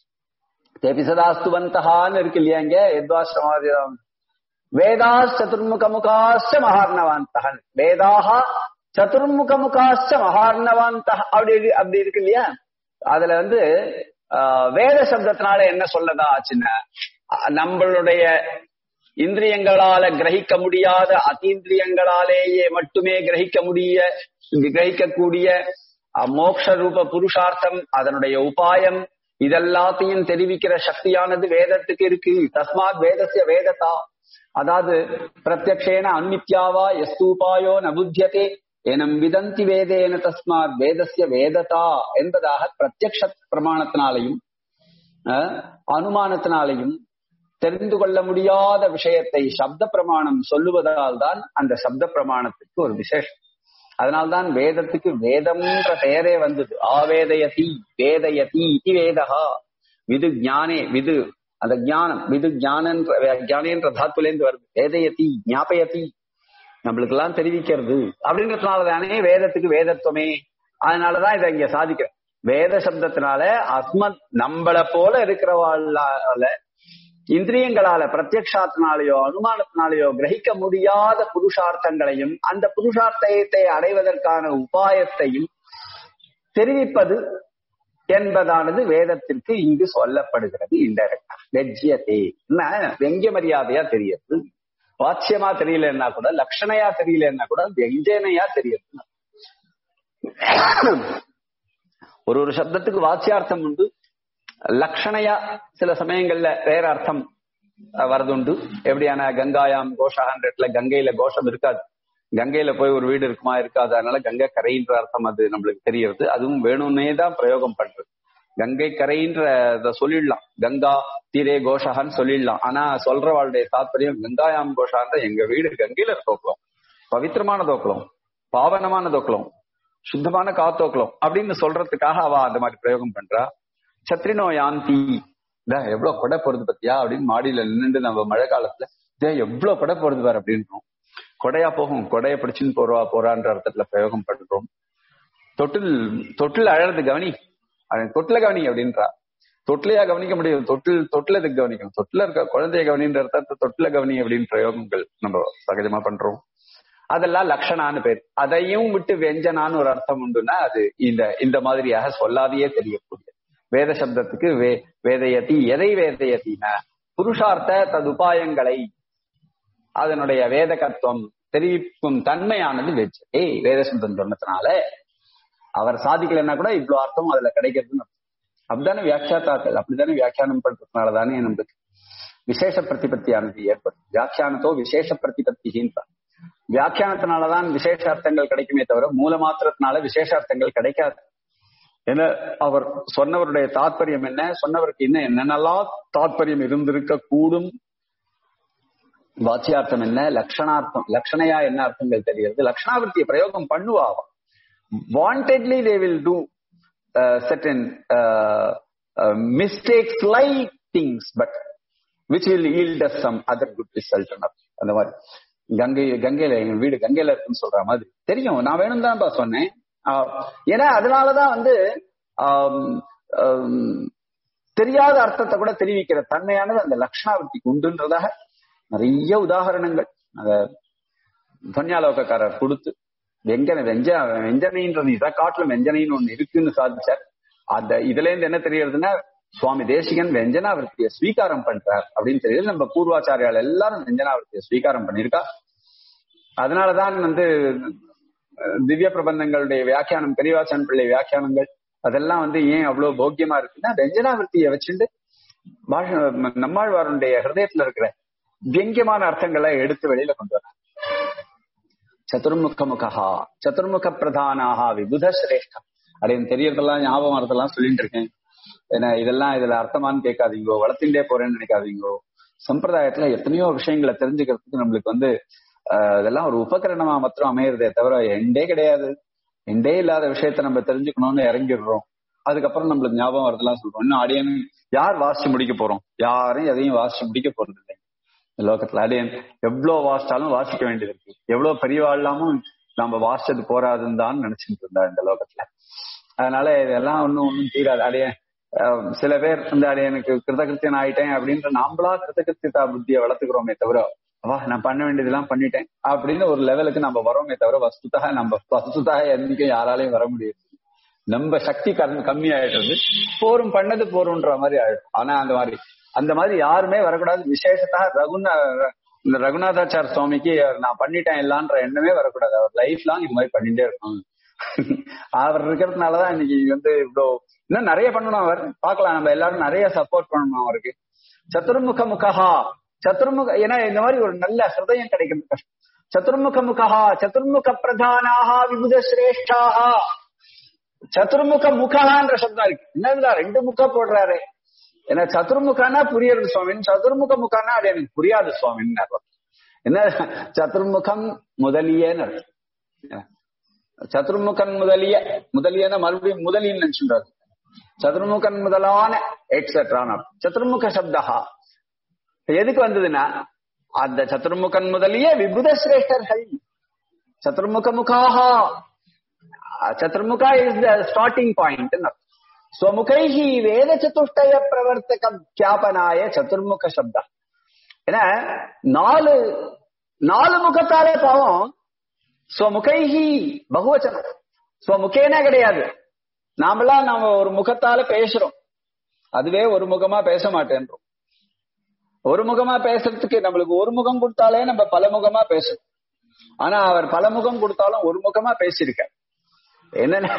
தேபி சதாஸ்துவந்தகான்னு இருக்கு இல்லையா இங்க எத்வாசிரமாதிரம் வேதாஸ் சதுர்முகமுகாச்ச மகார்ணவாந்தகன் வேதாக சதுர்முகமுகாச்ச மகார்ணவாந்தக அப்படி இரு- அப்படி இருக்கு இல்லையா அதுல வந்து ஆஹ், வேத சப்தத்தினால என்ன சொல்லதா ஆச்சுன்னா அஹ், நம்மளுடைய இந்திரியங்களால கிரகிக்க முடியாத அதீந்திரியங்களாலேயே மட்டுமே கிரகிக்க முடிய கிரகிக்கக்கூடிய அஹ், மோக்ஷ ரூப புருஷார்த்தம் அதனுடைய உபாயம் இதெல்லாத்தையும் தெரிவிக்கிற சக்தியானது வேதத்துக்கு இருக்கு தஸ்மாத் வேதசிய வேததா அதாவது பிரத்யக்ஷேன அன்னித்யாவா எஸ்தூபாயோ ந புத்தியதே எனம் விதந்தி வேதேன தஸ்மாத் வேதசிய வேததா என்பதாக பிரத்யக்ஷ பிரமாணத்தினாலையும் அஹ், அனுமானத்தினாலையும் தெரிந்து கொள்ள முடியாத விஷயத்தை சப்த பிரமாணம் சொல்லுவதால் தான் அந்த சப்த பிரமாணத்துக்கு ஒரு விசேஷம் அதனால்தான் வேதத்துக்கு வேதம்ன்ற பெயரே வந்தது ஆவேதயதி வேதயதி இது வேதகா விது ஞானே விது அந்த ஞானம் விது ஞானன்ற ஞானேன்ற தாத்துலேருந்து வருது வேதயதி ஞாபயதி நம்மளுக்கு எல்லாம் தெரிவிக்கிறது அப்படின்றதுனால தானே வேதத்துக்கு வேதத்துவமே அதனாலதான் இதை இங்க சாதிக்கிறேன் வேத சப்தத்தினால அஸ்மத் நம்மள போல இருக்கிறவாளால இந்திரியங்களால பிரத்யக்ஷாத்தினாலேயோ அனுமானத்தினாலேயோ கிரகிக்க முடியாத புருஷார்த்தங்களையும் அந்த புருஷார்த்தத்தை அடைவதற்கான உபாயத்தையும் தெரிவிப்பது என்பதானது வேதத்திற்கு இங்கு சொல்லப்படுகிறது இன்டைரக்டா வெஜ்யதே என்ன வெங்கிய மரியாதையா தெரியுது வாட்சியமா தெரியலன்னா கூட லட்சணையா தெரியலன்னா கூட வெஞ்சனையா தெரியுது ஒரு ஒரு சப்தத்துக்கு வாட்சியார்த்தம் உண்டு லட்சணையா சில சமயங்கள்ல வேற அர்த்தம் அஹ், வரதுண்டு எப்படியான கங்காயாம் கோஷான்ற இடத்துல கங்கையில கோஷம் இருக்காது கங்கையில போய் ஒரு வீடு இருக்குமா இருக்காது அதனால கங்கை கரைன்ற அர்த்தம் அது நம்மளுக்கு தெரியறது அதுவும் வேணும்னே தான் பிரயோகம் பண்றது கங்கை கரைன்ற இத சொல்லிடலாம் கங்கா தீரே கோஷகான்னு சொல்லிடலாம் ஆனா சொல்றவாளுடைய தாத்பரியம் கங்காயாம் கோஷான்ற எங்க வீடு கங்கையில தோக்கலாம் பவித்திரமான தோக்கலாம் பாவனமான தோக்கலாம் சுத்தமான காத்தோக்கலாம் அப்படின்னு சொல்றதுக்காக அவ அந்த மாதிரி பிரயோகம் பண்றா சத்ரினோ யாந்தி இதா எவ்வளவு கொடை போறது பத்தியா அப்படின்னு மாடியில நின்னுட்டு நம்ம மழை காலத்துல இதே எவ்வளவு கொடை போறது பாரு அப்படின்றோம் கொடையா போகும் கொடையை பிடிச்சுன்னு போறவா போறான்ற அர்த்தத்துல பிரயோகம் பண்றோம் தொட்டில் தொட்டில் அழறது கவனி அவன் தொட்டில கவனி அப்படின்றா தொட்டிலையா கவனிக்க முடியும் தொட்டில் தொட்டில எதுக்கு கவனிக்கணும் தொட்டில இருக்க குழந்தைய கவனின்ற அர்த்தத்தை தொட்டில கவனி அப்படின்னு பிரயோகங்கள் நம்ம சகஜமா பண்றோம் அதெல்லாம் லக்ஷணான்னு பேர் அதையும் விட்டு வெஞ்சனான்னு ஒரு அர்த்தம் உண்டுன்னா அது இந்த இந்த மாதிரியாக சொல்லாதையே தெரியக்கூடிய வேத சப்தத்துக்கு வே வேதயதி எதை வேதயத்தின புருஷார்த்த ததுபாயங்களை அதனுடைய வேதகத்துவம் தெரிவிக்கும் தன்மையானது வெச்சு ஏய் வேத சப்தம் சொன்னதுனால அவர் சாதிக்கலைன்னா கூட இவ்வளவு அர்த்தம் அதுல கிடைக்கிறதுன்னு அர்த்தம். அப்படிதானே வியாக்கியாத்தாக்கள் அப்படித்தானே வியாக்கியானம் பண்றதுனால தானே நம்மளுக்கு விசேஷ பிரதிபத்தியானது ஏற்படும் வியாக்கியானத்தோ விசேஷ பிரதிபத்திகின்றார் வியாக்கியானத்தினாலதான் விசேஷ அர்த்தங்கள் கிடைக்குமே தவிர மூல மாத்திரத்தினால விசேஷ அர்த்தங்கள் கிடைக்காது ஏன்னா அவர் சொன்னவருடைய தாத்பரியம் என்ன சொன்னவருக்கு இன்னும் என்னென்னலாம் தாத்பரியம் இருந்திருக்க கூடும் வாச்சியார்த்தம் என்ன லக்ஷணார்த்தம் லக்ஷணையா என்ன அர்த்தங்கள் தெரிகிறது லக்ஷணாவர்த்திய பிரயோகம் பண்ணுவாவா wantedly they will do certain mistakes like things but which will yield us some other good result அந்த மாதிரி கங்கை கங்கையில எங்க வீடு கங்கையில இருக்குன்னு சொல்ற மாதிரி தெரியும் நான் வேணும் தான்ப்பா சொன்னேன் ஆஹ் ஏன்னா அதனாலதான் வந்து ஆம், ஆம், தெரியாத அர்த்தத்தை கூட தெரிவிக்கிற தன்மையானது அந்த லக்ஷணாவர்த்திக்கு உண்டுன்றதாக நிறைய உதாகரணங்கள் அத துவன்யாலோகக்காரர் கொடுத்து வெங்கன வெஞ்ச வெஞ்சனைன்றது இதை காட்டிலும் வெஞ்சனைன்னு ஒண்ணு இருக்குன்னு சாதிச்சார் அந்த இதுல இருந்து என்ன தெரியறதுன்னா சுவாமி தேசிகன் வெஞ்சனாவிருத்திய ஸ்வீகாரம் பண்றார் அப்படின்னு தெரியுது நம்ம பூர்வாச்சாரியால் எல்லாரும் வெஞ்சனாவிருத்திய ஸ்வீகாரம் பண்ணியிருக்கா அதனாலதான் வந்து அஹ், திவ்ய பிரபந்தங்களுடைய வியாக்கியானம் பெரியவாச்சன் பிள்ளை வியாக்கியானங்கள் அதெல்லாம் வந்து ஏன் அவ்வளவு போக்கியமா இருக்குன்னா வெஞ்சனாவிருத்தியை வச்சுட்டு பாஷ நம்மாழ்வாருடைய ஹிருதயத்துல இருக்கிற வியங்கியமான அர்த்தங்களை எடுத்து வெளியில கொண்டு வர சதுர்முக முகா சதுர்முக பிரதானாக விபுத சிரேஷ்டா அப்படின்னு தெரியறதெல்லாம் ஞாபகம் வரதெல்லாம் சொல்லிட்டு இருக்கேன் ஏன்னா இதெல்லாம் இதுல அர்த்தமான்னு கேட்காதீங்கோ வளர்த்துட்டே போறேன்னு நினைக்காதீங்கோ சம்பிரதாயத்துல எத்தனையோ விஷயங்களை தெரிஞ்சுக்கிறதுக்கு நம்மளுக்கு வந்து ஆஹ், இதெல்லாம் ஒரு உபகரணமா மாத்திரம் அமையறதே தவிர எண்டே கிடையாது எண்டே இல்லாத விஷயத்த நம்ம தெரிஞ்சுக்கணும்னு இறங்கிடுறோம் அதுக்கப்புறம் நம்மளுக்கு ஞாபகம் வரதெல்லாம் சொல்றோம் இன்னும் அடியன் யார் வாசிச்சு முடிக்க போறோம் யாரும் எதையும் வாசிச்சு முடிக்க போறது இல்லை இந்த லோகத்துல அடியன் எவ்வளவு வாசிச்சாலும் வாசிக்க வேண்டியது இருக்கு எவ்வளவு பெரியவாழ்லாமும் நம்ம வாசிச்சது போராதுன்னு தான் நினைச்சிட்டு இருந்தா இந்த லோகத்துல அதனால இதெல்லாம் ஒண்ணும் ஒண்ணும் தீராது அடையன் அஹ், சில பேர் இந்த அடையனுக்கு கிருதகிருத்தியன் ஆயிட்டேன் அப்படின்ற நாம்பளா கிருதகிருத்தியதா புத்தியை வளர்த்துக்கிறோமே தவிர வா நான் பண்ண வேண்டியதெல்லாம் பண்ணிட்டேன் அப்படின்னு ஒரு லெவலுக்கு நம்ம வரோமே தவிர வஸ்துதாக நம்ம வஸ்துதாக என்னைக்கும் யாராலையும் வர முடியாது நம்ம சக்தி கம்மி கம்மி ஆயிடுறது போரும் பண்ணது போரும்ன்ற மாதிரி ஆயிடும் ஆனா அந்த மாதிரி அந்த மாதிரி யாருமே வரக்கூடாது விசேஷத்தா ரகுநா இந்த ரகுநாதாச்சார் சுவாமிக்கு நான் பண்ணிட்டேன் இல்லான்ற எண்ணமே வரக்கூடாது அவர் லைஃப் லாங் இது மாதிரி பண்ணிட்டே இருக்கணும் அவர் இருக்கிறதுனாலதான் இன்னைக்கு வந்து இவ்வளோ இன்னும் நிறைய பண்ணணும் அவர் பார்க்கலாம் நம்ம எல்லாரும் நிறைய சப்போர்ட் பண்ணணும் அவருக்கு சதுர்முக முகஹா சதுர்முக ஏன்னா இந்த மாதிரி ஒரு நல்ல ஹிருதயம் கிடைக்கிறது கஷ்டம் சதுர்முக முகஹா சதுர்முக பிரதானாக விபுத சிரேஷ்டாக சதுர்முக முகஹான்ற சப்தம் இருக்கு என்னதுடா ரெண்டு முக போடுறாரு ஏன்னா சதுர்முகனா புரியுறது சுவாமின்னு சதுர்முக முகனா அது எனக்கு புரியாது சுவாமின்னு அர்த்தம். என்ன சதுர்முகம் முதலியன்னு அர்த்தம். சதுர்முகன் முதலிய முதலியன மறுபடியும் முதலின்னு நினைச்சுட்டாரு சதுர்முகன் முதலான எக்ஸெட்ரான் சதுர்முக சப்தா எதுக்கு வந்ததுன்னா அந்த சதுர்முகன் முதலிய விபுத சிரேஷ்டர்கள் சதுர்முக முகாஹா சதுர்முகா இஸ் த ஸ்டார்டிங் பாயிண்ட் ஸ்வமுகைஹ வேத சதுஷ்டய பிரவர்த்தக கியாபனாய சதுர்முக சப்தா ஏன்னா நாலு நாலு முகத்தாலே பாவம் ஸ்வமுகைஹி பகுவச்சனம் ஸ்வமுகேனா கிடையாது நாமெல்லாம் நாம ஒரு முகத்தால பேசுறோம் அதுவே ஒரு முகமா பேச மாட்டேன்றோம் ஒரு முகமா பேசுறதுக்கு நம்மளுக்கு ஒரு முகம் கொடுத்தாலே நம்ம பல முகமா பேசுறோம் ஆனா அவர் பல முகம் கொடுத்தாலும் ஒரு முகமா பேசியிருக்க என்னன்னா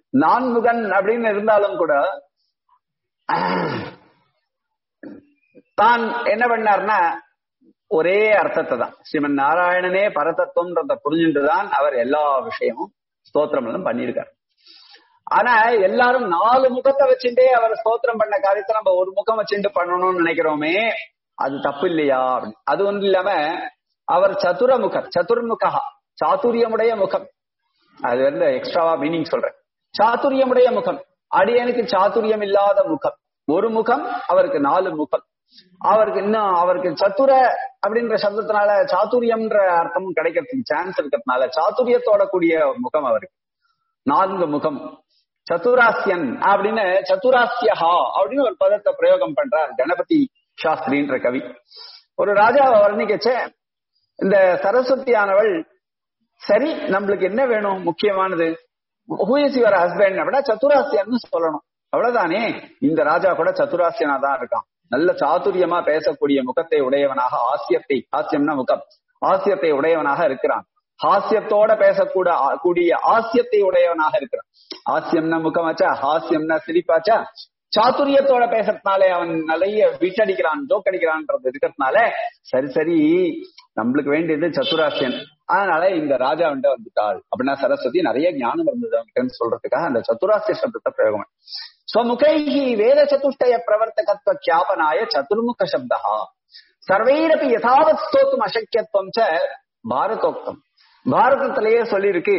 நான்முகன் அப்படின்னு இருந்தாலும் கூட தான் என்ன பண்ணார்னா ஒரே அர்த்தத்தை தான் ஸ்ரீமன் நாராயணனே பரதத்துவம்ன்றத புரிஞ்சுட்டுதான் அவர் எல்லா விஷயமும் ஸ்தோத்திரம் எல்லாம் பண்ணியிருக்காரு ஆனா எல்லாரும் நாலு முகத்தை வச்சுட்டே அவர் ஸ்தோத்திரம் பண்ண காரியத்தை நம்ம ஒரு முகம் வச்சுட்டு பண்ணணும்னு நினைக்கிறோமே அது தப்பு இல்லையா அப்படின்னு அது ஒன்றும் இல்லாம அவர் சதுரமுகர் சதுர்முகா சாதுரியமுடைய முகம் அது வந்து எக்ஸ்ட்ராவா மீனிங் சொல்றேன் சாதுரியமுடைய முகம் அடியனுக்கு சாதுரியம் இல்லாத முகம் ஒரு முகம் அவருக்கு நாலு முகம் அவருக்கு இன்னும் அவருக்கு சத்துர அப்படின்ற சப்தத்தினால சாதுரியம்ன்ற அர்த்தமும் கிடைக்கிறதுக்கு சான்ஸ் இருக்கிறதுனால சாதுரியத்தோட கூடிய முகம் அவருக்கு நான்கு முகம் சதுராஸ்யன் அப்படின்னு சதுராஸ்யஹா அப்படின்னு ஒரு பதத்தை பிரயோகம் பண்றார் கணபதி சாஸ்திரின்ற கவி ஒரு ராஜாவை வர்ணிக்கச்ச இந்த சரஸ்வதியானவள் சரி நம்மளுக்கு என்ன வேணும் முக்கியமானது ஹூ இஸ் யுவர் ஹஸ்பண்ட் அப்படின்னா சதுராசியன்னு சொல்லணும் அவ்வளவுதானே இந்த ராஜா கூட சதுராசியனா தான் இருக்கான் நல்ல சாதுரியமா பேசக்கூடிய முகத்தை உடையவனாக ஆசியத்தை ஆசியம்னா முகம் ஆசியத்தை உடையவனாக இருக்கிறான் ஹாஸ்யத்தோட பேசக்கூட கூடிய ஆசியத்தை உடையவனாக இருக்கிறான் ஆசியம்னா முகமாச்சா ஹாஸ்யம்னா சிரிப்பாச்சா சாதுரியத்தோட பேசுறதுனாலே அவன் நிறைய விட்டடிக்கிறான் ஜோக் அடிக்கிறான்றது இருக்கிறதுனால சரி சரி நம்மளுக்கு வேண்டியது சத்துராசியன் அதனால இந்த ராஜா வந்து வந்துட்டாள் அப்படின்னா சரஸ்வதி நிறைய ஞானம் இருந்தது அவங்கிட்ட சொல்றதுக்காக அந்த சத்துராசிய சப்தத்தை பிரயோகம் ஸ்வமுகைஹி வேத சதுஷ்டய பிரவர்த்தகத்துவ கியாபனாய சதுர்முக சப்தா சர்வைரப்பி யதாவத் ஸ்தோத்தும் அசக்கியத்துவம் ச பாரதோக்தம் பாரதத்திலேயே சொல்லியிருக்கு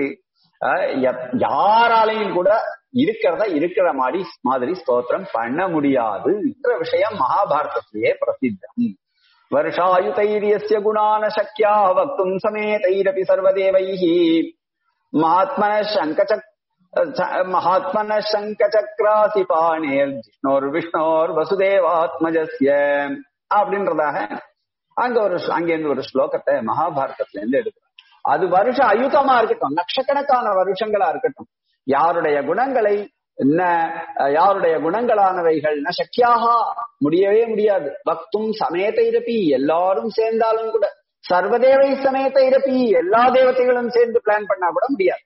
யாராலையும் கூட இருக்கிறத இருக்கிற மாதிரி மாதிரி ஸ்தோத்திரம் பண்ண முடியாது விஷயம் மகாபாரதத்திலேயே பிரசித்தம் வருஷாயுதைரியஸ்ய குணான சக்கியா வக்தும் சமேதைரபி சர்வதேவைः மகாத்மன சங்கச்சக் மகாத்மன சங்கச்சக்ராசி பாணேர் ஜிஷ்ணோர் விஷ்ணோர் வசுதேவாத்மஜஸ்ய அப்படின்றதாக அங்க ஒரு அங்கேருந்து ஒரு ஸ்லோகத்தை மகாபாரதத்துல இருந்து எடுக்கிறார் அது வருஷ அயுதமா இருக்கட்டும் லட்சக்கணக்கான வருஷங்களா இருக்கட்டும் யாருடைய குணங்களை என்ன யாருடைய குணங்களானவைகள் சக்கியாக முடியவே முடியாது பக்தும் சமேத இருப்பி எல்லாரும் சேர்ந்தாலும் கூட சர்வதேவை சமேத இருப்பி எல்லா தேவதைகளும் சேர்ந்து பிளான் பண்ணா கூட முடியாது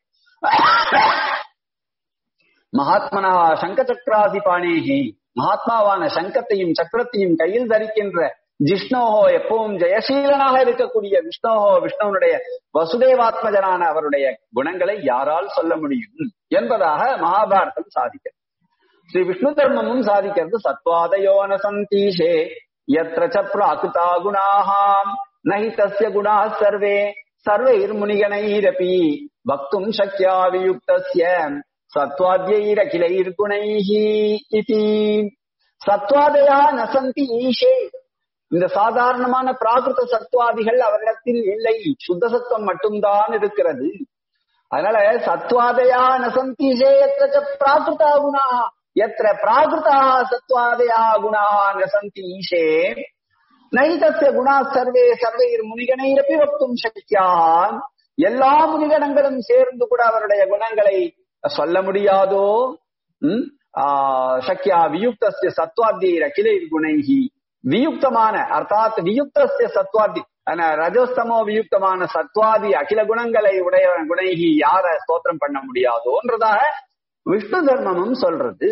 மகாத்மனா சங்க சக்கராசி பாணேகி மகாத்மாவான சங்கத்தையும் சக்கரத்தையும் கையில் தரிக்கின்ற ஜிஷ்ணோஹோ எப்பவும் ஜெயசீலனாக இருக்கக்கூடிய விஷ்ணோஹோ விஷ்ணுவனுடைய வசுதேவாத்மஜனான அவருடைய குணங்களை யாரால் சொல்ல முடியும் என்பதாக மகாபாரதம் சாதிக்கிறது ஸ்ரீ விஷ்ணு தர்மமும் சாதிக்கிறது சத்வாதயோன சந்தீஷே எத்திர ச பிராகிருதா குணாஹாம் நஹி தஸ்ய குணா சர்வே சர்வைர் முனிகணைரபி பக்தும் சக்யா வியுக்தஸ்ய சத்வாத்யைரகிலைர் குணைஹி இதி சத்வாதயா நசந்தி ஈஷே இந்த சாதாரணமான பிராகிருத சத்வாதிகள் அவரிடத்தில் இல்லை சுத்த சத்துவம் மட்டும்தான் இருக்கிறது அதனால சத்வாதயா நசந்தீஷே எத்திர பிராகிருதா குணா எத்திர பிராகிருதா சத்வாதயா குணா நசந்தி ஈஷே நைதஸ்ய குணா சர்வே சர்வைர் முனிகனைரப்பி வக்தும் சக்கியா எல்லா முனிகணங்களும் சேர்ந்து கூட அவருடைய குணங்களை சொல்ல முடியாதோ உம் சக்கியா வியுக்தஸ்ய சத்வாத்தியர் அகிலை குணைகி வியுக்தமான அர்த்தாத் வியுக்தஸ்ய சத்வாதி ரஜோஸ்தமோ வியுக்தமான சத்வாதி அகில குணங்களை உடைய குணைகி யார ஸ்தோத்திரம் பண்ண முடியாதோன்றதாக விஷ்ணு தர்மமும் சொல்றது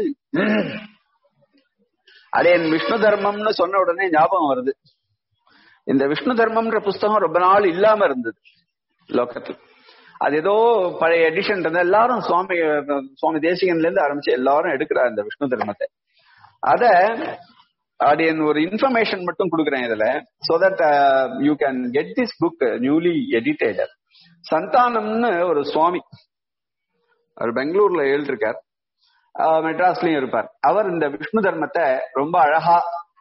அதே விஷ்ணு தர்மம்னு சொன்ன உடனே ஞாபகம் வருது இந்த விஷ்ணு தர்மம்ன்ற புஸ்தகம் ரொம்ப நாள் இல்லாம இருந்தது லோக்கத்தில் அது ஏதோ பழைய எடிஷன் இருந்த எல்லாரும் சுவாமி சுவாமி தேசிகன்ல இருந்து ஆரம்பிச்சு எல்லாரும் எடுக்கிறார் இந்த விஷ்ணு தர்மத்தை அத அது ஒரு இன்ஃபர்மேஷன் மட்டும் கொடுக்குறேன் இதுல so that you can get this book newly edited சந்தானம்னு ஒரு சுவாமி அவர் பெங்களூர்ல எழுதிருக்கார் மெட்ராஸ்லயும் இருப்பார் அவர் இந்த விஷ்ணு தர்மத்தை ரொம்ப அழகா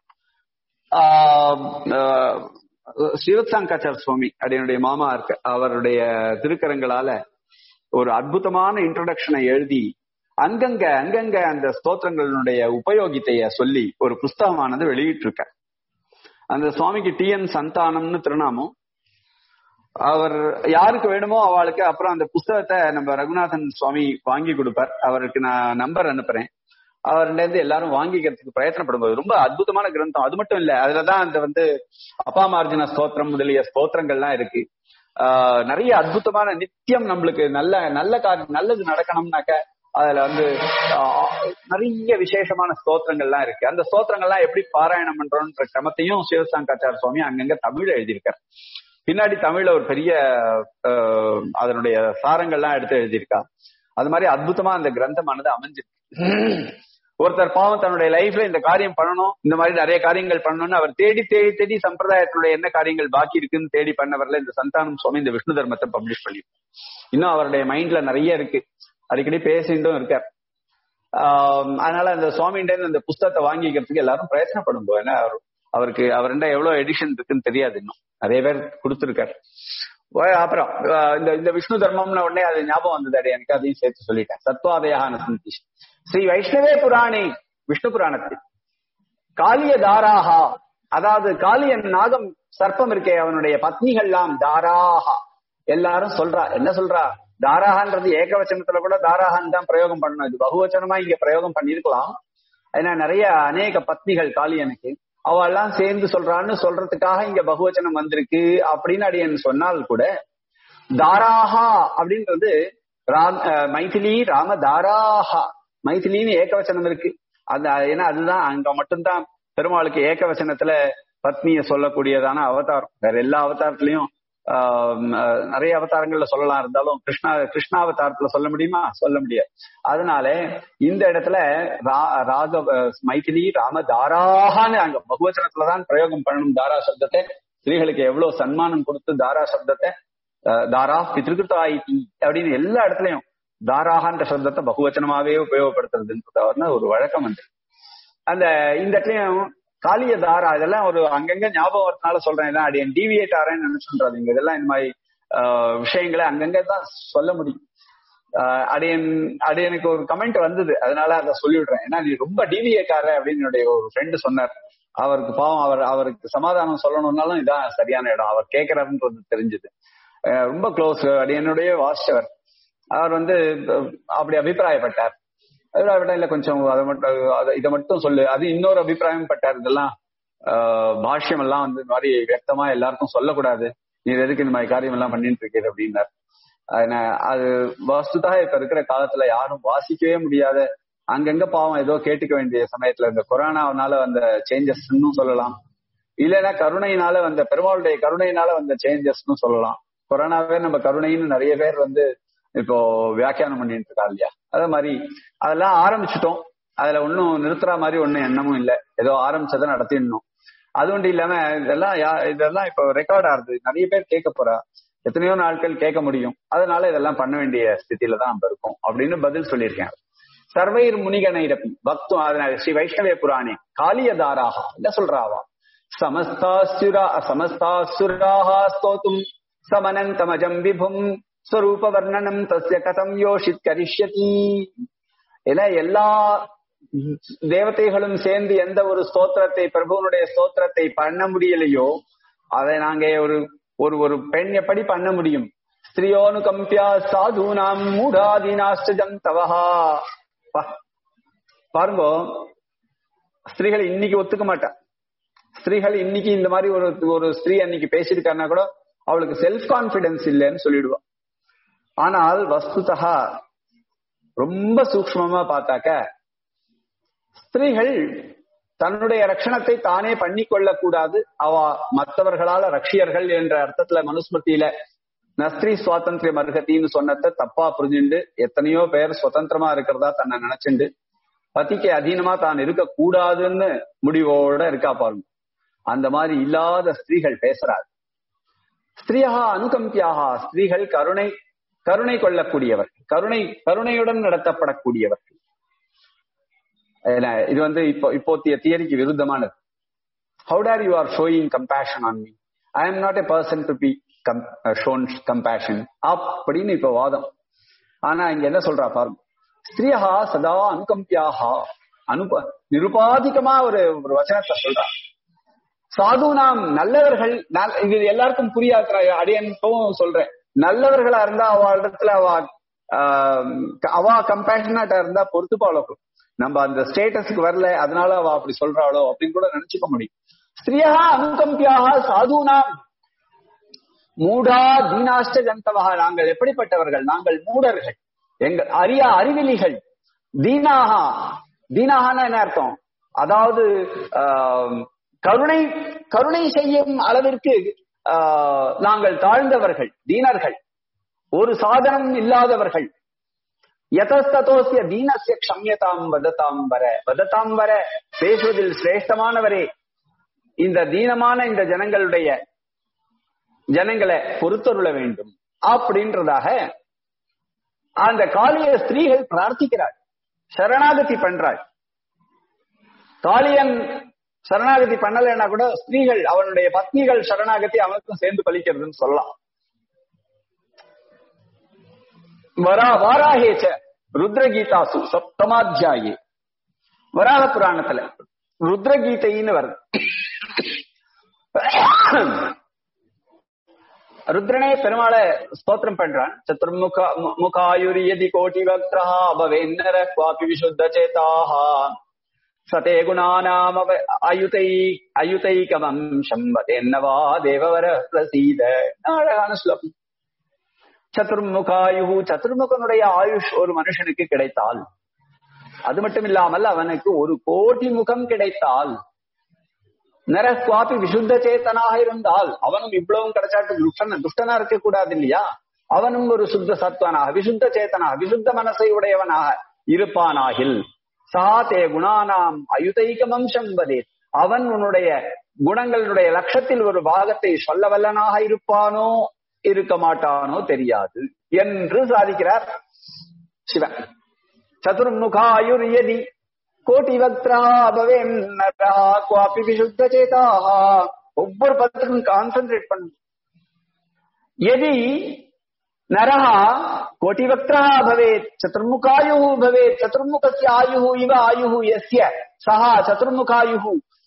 ஸ்ரீவத்சாங்காச்சார் சுவாமி அப்படின்னுடைய மாமா இருக்கு அவருடைய திருக்கரங்களால ஒரு அற்புதமான இன்ட்ரோடக்ஷனை எழுதி அங்கங்க அங்கங்க அந்த ஸ்தோத்திரங்களுடைய உபயோகித்தைய சொல்லி ஒரு புஸ்தகமானது வெளியிட்டிருக்க அந்த சுவாமிக்கு டி என் சந்தானம்னு திருநாமம் அவர் யாருக்கு வேணுமோ அவளுக்கு அப்புறம் அந்த புஸ்தகத்தை நம்ம ரகுநாதன் சுவாமி வாங்கி கொடுப்பார் அவருக்கு நான் நம்பர் அனுப்புறேன் அவர்ல இருந்து எல்லாரும் வாங்கிக்கிறதுக்கு பிரயத்தனப்படும் போது ரொம்ப அற்புதமான கிரந்தம் அது மட்டும் இல்ல அதுலதான் அந்த வந்து அப்பாமார்ஜுன ஸ்தோத்திரம் முதலிய ஸ்தோத்திரங்கள்லாம் இருக்கு ஆஹ் நிறைய அற்புதமான நித்தியம் நம்மளுக்கு நல்ல நல்ல காரியம் நல்லது நடக்கணும்னாக்க அதுல வந்து ஆஹ், நிறைய விசேஷமான ஸ்தோத்திரங்கள்லாம் இருக்கு அந்த ஸ்தோத்திரங்கள்லாம் எப்படி பாராயணம் பண்றோம்ன்ற கிரமத்தையும் சிவசாங்காச்சார சுவாமி அங்கங்க தமிழ்ல எழுதியிருக்கார் பின்னாடி தமிழ்ல ஒரு பெரிய ஆஹ், அதனுடைய சாரங்கள்லாம் எடுத்து எழுதியிருக்கா அது மாதிரி அற்புதமா அந்த கிரந்தமானது அமைஞ்சிருக்கு ஒருத்தர் பாவம் தன்னுடைய லைஃப்ல இந்த காரியம் பண்ணணும் இந்த மாதிரி நிறைய காரியங்கள் பண்ணணும்னு அவர் தேடி தேடி தேடி சம்பிரதாயத்தினுடைய என்ன காரியங்கள் பாக்கி இருக்குன்னு தேடி பண்ணவர்ல இந்த சந்தானம் சுவாமி இந்த விஷ்ணு தர்மத்தை பப்ளிஷ் பண்ணி இன்னும் அவருடைய மைண்ட்ல நிறைய இருக்கு அடிக்கடி பேசிட்டும் இருக்கார் ஆஹ் அதனால அந்த சுவாமிகிட்ட இருந்து அந்த புஸ்தகத்தை வாங்கிக்கிறதுக்கு எல்லாரும் பிரயத்தனப்படும் ஏன்னா அவர் அவருக்கு அவர்கிட்ட எவ்வளவு எடிஷன் இருக்குன்னு தெரியாது இன்னும் நிறைய பேர் கொடுத்துருக்காரு அப்புறம் ஆஹ் இந்த இந்த விஷ்ணு தர்மம்னு உடனே அது ஞாபகம் வந்தது அடி எனக்கு அதையும் சேர்த்து சொல்லிட்டேன் சத்வாதயான சந்தி ஸ்ரீ வைஷ்ணவே புராணி விஷ்ணு புராணத்தில் காளிய தாராகா அதாவது காளியன் நாகம் சர்ப்பம் இருக்கே அவனுடைய பத்னிகள்லாம் தாராகா எல்லாரும் சொல்றா என்ன சொல்றா தாராகன்றது ஏகவச்சனத்துல கூட தாராகன் தான் பிரயோகம் பண்ணணும் இது பகுவச்சனமா இங்க பிரயோகம் பண்ணிருக்கலாம் ஏன்னா நிறைய அநேக பத்னிகள் காளியனுக்கு அவ எல்லாம் சேர்ந்து சொல்றான்னு சொல்றதுக்காக இங்க பகுவச்சனம் வந்திருக்கு அப்படின்னு அடியன் சொன்னால் கூட தாராஹா அப்படின்றது ராம் அஹ் மைதிலி ராம தாராஹா மைதிலின்னு ஏகவச்சனம் இருக்கு அந்த ஏன்னா அதுதான் அங்க மட்டும்தான் பெருமாளுக்கு ஏகவச்சனத்துல பத்னிய சொல்லக்கூடியதான அவதாரம் வேற எல்லா அவதாரத்திலையும் ஆஹ் அஹ் நிறைய அவதாரங்கள்ல சொல்லலாம் இருந்தாலும் கிருஷ்ணா கிருஷ்ணாவதாரத்துல சொல்ல முடியுமா சொல்ல முடியாது அதனால இந்த இடத்துல ரா- ராக அஹ் மைதிலி ராம தாராகான்னு அங்க பகுவச்சனத்துலதான் பிரயோகம் பண்ணணும் தாரா சப்தத்தை ஸ்திரீகளுக்கு எவ்வளவு சன்மானம் கொடுத்து தாரா சப்தத்தை அஹ் தாரா பித்ருகிருத்தாயிட்டி அப்படின்னு எல்லா இடத்துலயும் தாராகன்ற சப்தத்தை பகுவச்சனமாவே உபயோகப்படுத்துறதுன்றது ஒரு வழக்கம் வந்து அந்த இந்த இடத்துலயும் காளிய தாரா இதெல்லாம் ஒரு அங்கங்க ஞாபகம் வரதுனால சொல்றேன் இதான் அடியன் டிவியேட் ஆறேன்னு நினைச்சுன்றாதீங்க இதெல்லாம் இந்த மாதிரி ஆஹ், விஷயங்களை அங்கங்க தான் சொல்ல முடியும் ஆஹ், அடியன் அடியனுக்கு ஒரு கமெண்ட் வந்தது அதனால அதை சொல்லிவிடுறேன் ஏன்னா நீ ரொம்ப டிவியேட் ஆற அப்படின்னு என்னுடைய ஒரு ஃப்ரெண்டு சொன்னார் அவருக்கு பாவம் அவர் அவருக்கு சமாதானம் சொல்லணும்னாலும் இதான் சரியான இடம் அவர் கேட்கிறாருன்றது தெரிஞ்சது ரொம்ப க்ளோஸ் அடியனுடைய வாசிச்சவர் அவர் வந்து அஹ், அப்படி அபிப்பிராயப்பட்டார் அபிப்பிராயப்பட்டா இல்ல கொஞ்சம் அதை மட்டும் அதை- இதை மட்டும் சொல்லு அது இன்னொரு அபிப்பிராயம் பட்டார் இதெல்லாம் ஆஹ், பாஷ்யம் எல்லாம் வந்து இந்த மாதிரி வியக்தமா எல்லாருக்கும் சொல்லக்கூடாது நீ எதுக்கு இந்த மாதிரி காரியம் எல்லாம் பண்ணிட்டு இருக்கீங்க அப்படின்னார் அதனா- அது வஸ்துதா இப்ப இருக்கிற காலத்துல யாரும் வாசிக்கவே முடியாத அங்கங்க பாவம் ஏதோ கேட்டுக்க வேண்டிய சமயத்துல இந்த கொரோனாவனால வந்த சேஞ்சஸ்ன்னு சொல்லலாம் இல்லைன்னா கருணையினால வந்த பெருமாளுடைய கருணையினால வந்த சேஞ்சஸ்னு சொல்லலாம் கொரோனாவே நம்ம கருணைன்னு நிறைய பேர் வந்து இப்போ வியாக்கியானம் பண்ணிட்டு இருக்கா இல்லையா அதே மாதிரி அதெல்லாம் ஆரம்பிச்சிட்டோம் அதுல ஒன்னும் நிறுத்துற மாதிரி ஒன்னும் எண்ணமும் இல்ல ஏதோ ஆரம்பிச்சதை நடத்திடணும் அது ஒன்றும் இல்லாம இதெல்லாம் யா- இதெல்லாம் இப்போ ரெக்கார்ட் ஆகுது நிறைய பேர் கேட்க போறா எத்தனையோ நாட்கள் கேட்க முடியும் அதனால இதெல்லாம் பண்ண வேண்டிய ஸ்திதியில தான் நம்ம இருக்கோம் அப்படின்னு பதில் சொல்லியிருக்கேன் சர்வைர் முனிகணைரப்பி பக்தும் அதனால ஸ்ரீ வைஷ்ணவே புராணி காளியதாராக என்ன சொல்றாவா சமஸ்தாசுரா சமஸ்தாசுராக ஸ்தோத்தும் சமனந்தமஜம் விபும் ஸ்வரூப வர்ணனம் தஸ்ய கதம் யோஷித் கரிஷ்யதி ஏன்னா எல்லா தேவதைகளும் சேர்ந்து எந்த ஒரு ஸ்தோத்திரத்தை பிரபுவனுடைய ஸ்தோத்திரத்தை பண்ண முடியலையோ அதை நாங்க ஒரு ஒரு ஒரு பெண் எப்படி பண்ண முடியும் ஸ்திரியோனு கம்பியா சாதுனாம் மூடாதீனாஷ்டஜந்தவஹா பா- பாருங்க ஸ்திரீகள் இன்னைக்கு ஒத்துக்க மாட்டா ஸ்திரீகள் இன்னைக்கு இந்த மாதிரி ஒரு ஒரு ஸ்திரீ அன்னைக்கு பேசியிருக்காருன்னா கூட அவளுக்கு செல்ஃப் கான்பிடன்ஸ் இல்லைன்னு சொல்லிடுவா ஆனால் வஸ்துதா ரொம்ப சூக்ஷ்மமா பார்த்தாக்க ஸ்திரீகள் தன்னுடைய ரட்சணத்தை தானே பண்ணிக்கொள்ள கூடாது அவ மற்றவர்களால ரட்சியர்கள் என்ற அர்த்தத்துல மனுஸ்மிருதியில நஸ்திரி சுவாதந்திரம் அருகத்தின்னு சொன்னதை தப்பா புரிஞ்சுண்டு எத்தனையோ பேர் சுதந்திரமா இருக்கிறதா தன்னை நினைச்சுண்டு பத்திக்கு அதீனமா தான் இருக்க கூடாதுன்னு முடிவோட இருக்கா பாருங்க அந்த மாதிரி இல்லாத ஸ்திரீகள் பேசுறாரு ஸ்திரியா அனுகம்பியாக ஸ்திரீகள் கருணை கருணை கொள்ளக்கூடியவர் கருணை கருணையுடன் நடத்தப்படக்கூடியவர்கள் ஏன்னா, இது வந்து இப்போ இப்போத்திய தியரிக்கு விருத்தமானது how dare you are showing compassion on me I am not a person to be shown compassion அப்படின்னு இப்ப வாதம் ஆனா இங்க என்ன சொல்றா பாருங்க ஸ்திரியா சதா அனுகம்பியாக அனுப நிருபாதிகமா ஒரு ஒரு வச்சனத்தை சொல்றா சாது நாம் நல்லவர்கள் நல்- இது எல்லாருக்கும் புரியாத அடியனுக்கும் சொல்றேன் நல்லவர்களா இருந்தா அவ இடத்துல அவ ஆஹ், அவ கம்பேஷனட்டா இருந்தா பொறுத்துப்பாளோ நம்ம அந்த ஸ்டேட்டஸ்க்கு வரல அதனால அவ அப்படி சொல்றாளோ அப்படின்னு கூட நினைச்சுக்க முடியும் ஸ்திரியா அனுகம்பியாக சாதுனாம் மூடா தீனாஷ்ட ஜந்தவா நாங்கள் எப்படிப்பட்டவர்கள் நாங்கள் மூடர்கள் எங்கள் அறியா அறிவிலிகள் தீனாகா தீனாகனா என்ன அர்த்தம் அதாவது ஆஹ், கருணை கருணை செய்யும் அளவிற்கு ஆஹ், நாங்கள் தாழ்ந்தவர்கள் தீனர்கள் ஒரு சாதனம் இல்லாதவர்கள் யதஸ்ததோசிய தீனசிய க்ஷம்யதாம் வததாம் வர வததாம் வர பேசுவதில் சிரேஷ்டமானவரே இந்த தீனமான இந்த ஜனங்களுடைய ஜனங்களை பொறுத்தருள வேண்டும் அப்படின்றதாக அந்த காளிய ஸ்திரீகள் பிரார்த்திக்கிறாள் சரணாகதி பண்றாள் காளியன் சரணாகதி பண்ணலைன்னா கூட ஸ்திரீகள் அவனுடைய பத்னிகள் சரணாகதி அவனுக்கும் சேர்ந்து பலிக்கிறதுன்னு சொல்லலாம் வரா வாராகேச்ச ருத்ரகீதாசு சப்தமாத்தியாயே வராக புராணத்துல ருத்ரகீதைன்னு வருது ருத்ரனே பெருமாளை ஸ்தோத்திரம் பண்றான் சத்துர்முக மு- முகாயுரியதி கோட்டி வக்திரா பவேன்னர குவாபி விசுத்த சேதாக சதே குணானாம் அவ- அயுதை அயுதைகமம்சம் வதேன்னவா தேவவர பிரசீத அழகான ஸ்லோகம் சதுர்முகாயு சதுர்முகனுடைய ஆயுஷ் ஒரு மனுஷனுக்கு கிடைத்தால் அது மட்டும் இல்லாமல் அவனுக்கு ஒரு கோடி முகம் கிடைத்தால் நரஸ்வாபி விசுத்த சேத்தனாக இருந்தால் அவனும் இவ்வளவும் கிடைச்சாட்டு துஷ்டன துஷ்டனா இருக்க கூடாது இல்லையா அவனும் ஒரு சுத்த சத்வனாக விசுத்த சேத்தனாக விசுத்த மனசை உடையவனாக இருப்பானாகில் சா தே குணானாம் அயுதைக வம்சம் வதே அவன் உன்னுடைய குணங்களுடைய லட்சத்தில் ஒரு பாகத்தை சொல்ல வல்லனாக இருப்பானோ இருக்க மாட்டானோ தெரியாது என்று சாதிக்கிறார் சிவன் சதுர்முகாயுர்யதி கோட்டி வக்திரா பவேன் நரா குவாபி விசுத்த சேதாக ஒவ்வொரு பதத்துக்கும் கான்சென்ட்ரேட் பண்ணும் எதி நரः कोटिवक्त्रः भवेत् चतुर्मुखायुः भवेत् चतुर्मुखस्य आयुः इव आयुः यस्य सः चतुर्मुखायुः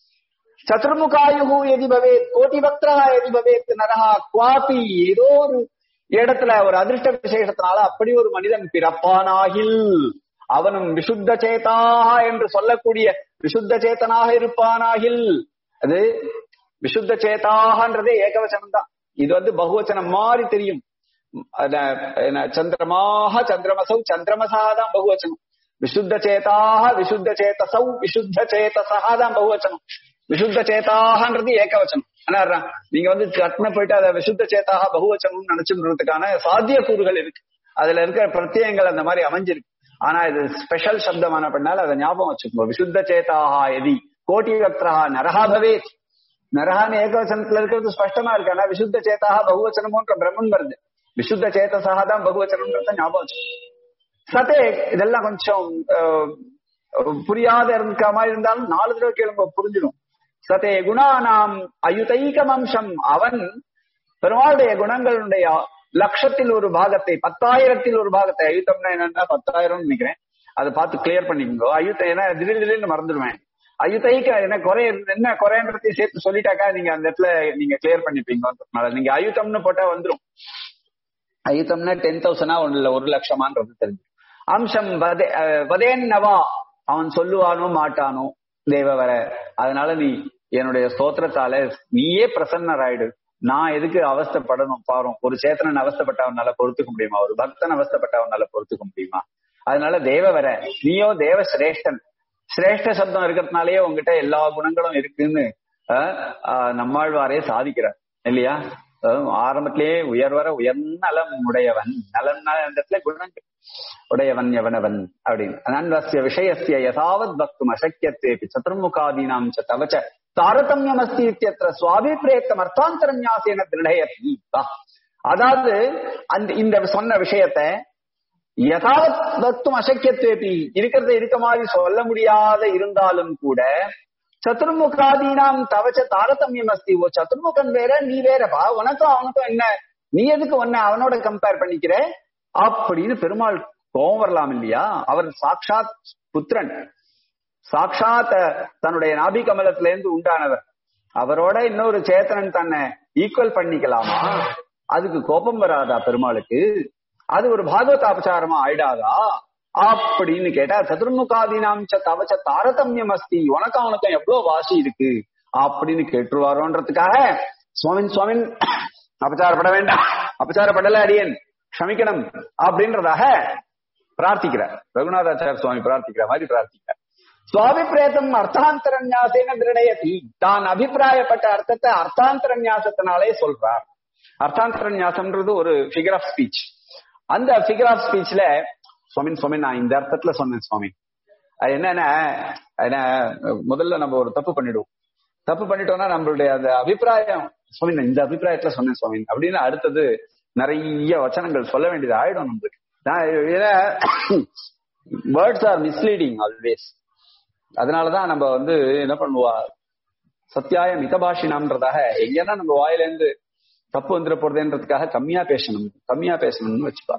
சதுர்முகாயுகு எதி பவேத் கோட்டிபக்தரா எதி பவேத் நரஹா குவாபி ஏதோ ஒரு இடத்துல ஒரு அதிர்ஷ்ட விசேஷத்தினால அப்படி ஒரு மனிதன் பிறப்பானாகில் அவனும் விசுத்த சேதாக என்று சொல்லக்கூடிய விசுத்த சேத்தனாக இருப்பானாகில் அது விசுத்த சேதாகன்றதே ஏகவச்சனம் தான் இது வந்து பகுவச்சனம் மாதிரி தெரியும் அத என்ன, சந்திரமாக சந்திரமசௌ சந்திரமசா தான் பகுவச்சனம் விசுத்த சேதாக விசுத்த சேதசௌ விசுத்த சேதசா தான் பகுவச்சனம் விசுத்த சேதாகன்றது ஏகவச்சனம் ஆனா நீங்க வந்து கட்ன போயிட்டு அதை விசுத்த சேதாக பகுவச்சனம் நினைச்சுன்றதுக்கான சாத்திய கூறுகள் இருக்கு அதுல இருக்கிற பிரத்யங்கள் அந்த மாதிரி அமைஞ்சிருக்கு ஆனா இது ஸ்பெஷல் சப்தமான பண்ணால அதை ஞாபகம் வச்சுக்கோ விசுத்த சேதாக எதி கோட்டி வக்திரா நரஹா பவேத் நரஹான்னு ஏகவச்சனத்துல இருக்கிறது ஸ்பஷ்டமா இருக்கு ஆனா விசுத்த சேதாக பகுவச்சனமோன்ற பிரம்மன் வருது விசுத்த சேதசா தான் பகுவச்சனம்ன்றத ஞாபகம் வச்சுக்கோ சதே இதெல்லாம் கொஞ்சம் அஹ், புரியாத இருக்க மாதிரி இருந்தாலும் நாலு தடவை கேளுங்க புரிஞ்சிடும் சதே குணானாம் அயுதைகம் அம்சம் அவன் பெருமாளுடைய குணங்களுடைய லட்சத்தில் ஒரு பாகத்தை பத்தாயிரத்தில் ஒரு பாகத்தை அயுத்தம்னா என்னன்னா பத்தாயிரம் நினைக்கிறேன் அதை பார்த்து கிளியர் பண்ணிக்கோங்க அயுத்தம் ஏன்னா திடீர் திடீர்னு மறந்துடுவேன் அயுதைக்க என்ன குறை என்ன குறைன்றதையும் சேர்த்து சொல்லிட்டாக்கா நீங்க அந்த இடத்துல நீங்க கிளியர் பண்ணிப்பீங்க நீங்க அயுத்தம்னு போட்டா வந்துரும் அயுத்தம்னா டென் தௌசண்டா ஒண்ணு இல்ல ஒரு லட்சமான்றது தெரிஞ்சு அம்சம் வதே அஹ், வதேன்னவா அவன் சொல்லுவானோ மாட்டானோ தேவவர அதனால நீ என்னுடைய ஸ்தோத்திரத்தால நீயே பிரசன்னராயிடு நான் எதுக்கு அவஸ்தைப்படணும் பாரும் ஒரு சேத்தனன் அவஸ்தைப்பட்டவனால பொறுத்துக்க முடியுமா ஒரு பக்தன் அவஸ்தைப்பட்டவனால பொறுத்துக்க முடியுமா அதனால தேவவர நீயோ தேவ சிரேஷ்டன் சிரேஷ்ட சப்தம் இருக்கிறதுனாலயே உங்ககிட்ட எல்லா குணங்களும் இருக்குன்னு அஹ், அஹ், நம்மாழ்வாரே சாதிக்கிறார் இல்லையா அஹ், ஆரம்பத்திலேயே உயர்வர உயர்நலம் உடையவன் நலன்னா அந்த இடத்துல குணங்கள் உடையவன் எவனவன் அப்படின்னு அனன்வசிய விஷயசிய யதாவத் பக்தும் அசக்கியத்தேபி சதுர்முகாதீனாம் ச தவச்ச தாரதமியம் அஸ்தி இத்தியத்திர சுவாபிப்பிரேத்தம் அர்த்தாந்தர ஞாசேன திருடயத்தி அதாவது அந்த இந்த சொன்ன விஷயத்தை யதாவத் பக்தும் அசக்கியத்தேபி இருக்கிறத இருக்க மாதிரி சொல்ல முடியாத இருந்தாலும் கூட சதுர்முகாதீனாம் தவச்ச தாரதமியம் அஸ்தி ஓ சதுர்முகன் வேற நீ வேறப்பா உனக்கும் அவனுக்கும் என்ன நீ எதுக்கு ஒன்ன அவனோட கம்பேர் பண்ணிக்கிற அப்படின்னு பெருமாள் கோபம் வரலாம் இல்லையா அவர் சாக்ஷாத் புத்திரன் சாக்ஷாத் தன்னுடைய நாபி கமலத்துல இருந்து உண்டானவர் அவரோட இன்னொரு சேத்தனன் தன்னை ஈக்குவல் பண்ணிக்கலாமா அதுக்கு கோபம் வராதா பெருமாளுக்கு அது ஒரு பாகவத அபச்சாரமா ஆயிடாதா அப்படின்னு கேட்டா சதுர்முகாதீனாம் ச தவச்ச தாரதமியம் அஸ்தி உனக்கும் அவனுக்கும் எவ்வளவு வாசி இருக்கு அப்படின்னு கேட்டுருவாரோன்றதுக்காக சுவாமின் சுவாமின் அபச்சாரப்பட வேண்டாம் அபச்சாரப்படல அடியன் க்ஷமிக்கணும் அப்படின்றதாக பிரார்த்திக்கிறார் ரகுநாதாச்சார சுவாமி பிரார்த்திக்கிற மாதிரி பிரார்த்திக்கிறார் சுவாமி பிரேதம் அர்த்தாந்தரநியாசேன திருடயதி தான் அபிப்பிராயப்பட்ட அர்த்தத்தை அர்த்தாந்தரநியாசத்தினாலே சொல்றார் அர்த்தாந்தரநியாசம்ன்றது ஒரு ஃபிகர் ஆஃப் ஸ்பீச் அந்த ஃபிகர் ஆஃப் ஸ்பீச்ல சுவாமி சுவாமி நான் இந்த அர்த்தத்துல சொன்னேன் சுவாமி அது என்னன்னா என்ன முதல்ல நம்ம ஒரு தப்பு பண்ணிடுவோம் தப்பு பண்ணிட்டோம்னா நம்மளுடைய அந்த அபிப்பிராயம் சுவாமி நான் இந்த அபிப்பிராயத்துல சொன்னேன் சுவாமி அப்படின்னு அடுத்தது நிறைய வச்சனங்கள் சொல்ல வேண்டியது ஆயிடும் நம்மளுக்கு நான் ஏன்னா வேர்ட்ஸ் ஆர் மிஸ்லீடிங் ஆல்வேஸ் அதனாலதான் நம்ம வந்து என்ன பண்ணுவா சத்தியாய மிதபாஷினாம்ன்றதாக எங்கன்னா நம்ம வாயில இருந்து தப்பு வந்துட போறதுன்றதுக்காக கம்மியா பேசணும் கம்மியா பேசணும்னு வச்சுப்பா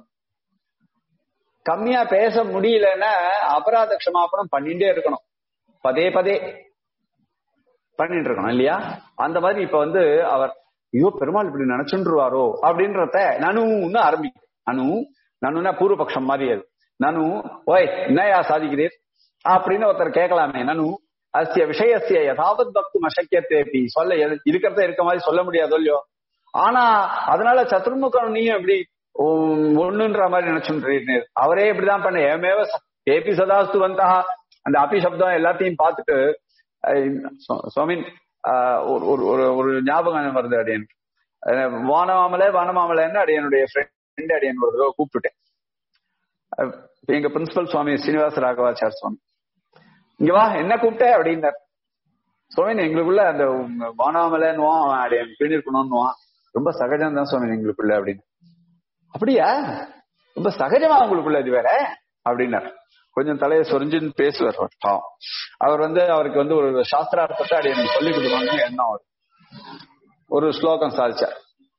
கம்மியா பேச முடியலன்னா அபராத க்ஷமாபணம் பண்ணிட்டே இருக்கணும் பதே பதே பண்ணிட்டு இருக்கணும் இல்லையா அந்த மாதிரி இப்ப வந்து அவர் ஐயோ பெருமாள் இப்படி நினைச்சுருவாரோ அப்படின்றத நனு ஆரம்பிக்கும் நனு நனுனா பூர்வபக்ஷம் மாதிரி அது நனு ஓய் என்னையா சாதிக்கிறீர் அப்படின்னு ஒருத்தர் கேட்கலாமே நனு அஸ்ய விஷயசிய யதாவத் பக்தும் அசக்கியத்தேபி சொல்ல எது- இருக்கிறத இருக்க மாதிரி சொல்ல முடியாதோ இல்லையோ ஆனா அதனால சத்துர்முகம் நீயும் எப்படி உம், ஒண்ணுன்ற மாதிரி நினைச்சுன்றீர் அவரே இப்படிதான் பண்ண ஏமேவ ஏபி சதாஸ்து வந்தா அந்த அபி சப்தம் எல்லாத்தையும் பார்த்துட்டு அஹ், சு- சுவாமின் ஆஹ், ஒரு ஒரு- ஒரு ஒரு ஞாபகம் வருது அடியன் அஹ், வானமாமலை வானமாமலைன்னு அடியனுடைய ஃப்ரெண்ட் அடியன் ஒரு தடவை கூப்பிட்டுட்டேன் அஹ், எங்க பிரின்சிபல் சுவாமி சீனிவாச ராகவாச்சார் சுவாமி இங்க வா என்ன கூப்பிட்ட அப்படின்னார் சுவாமி எங்களுக்குள்ள அந்த வானாமலைன்னுவான் அடியன் பின்னிருக்கணும்னுவான் ரொம்ப சகஜம் தான் சுவாமி எங்களுக்குள்ள அப்படின்னு அப்படியா ரொம்ப சகஜமா உங்களுக்குள்ள இது வேற அப்படின்னார் கொஞ்சம் தலையை சொரிஞ்சுன்னு பேசுவார் அவர் பாவம் அவர் வந்து அவருக்கு வந்து ஒரு சாஸ்திரார்த்தத்தை அப்படி எனக்கு சொல்லி கொடுக்கணும்னு எண்ணம் அவர் ஒரு ஸ்லோகம் சாதிச்சார்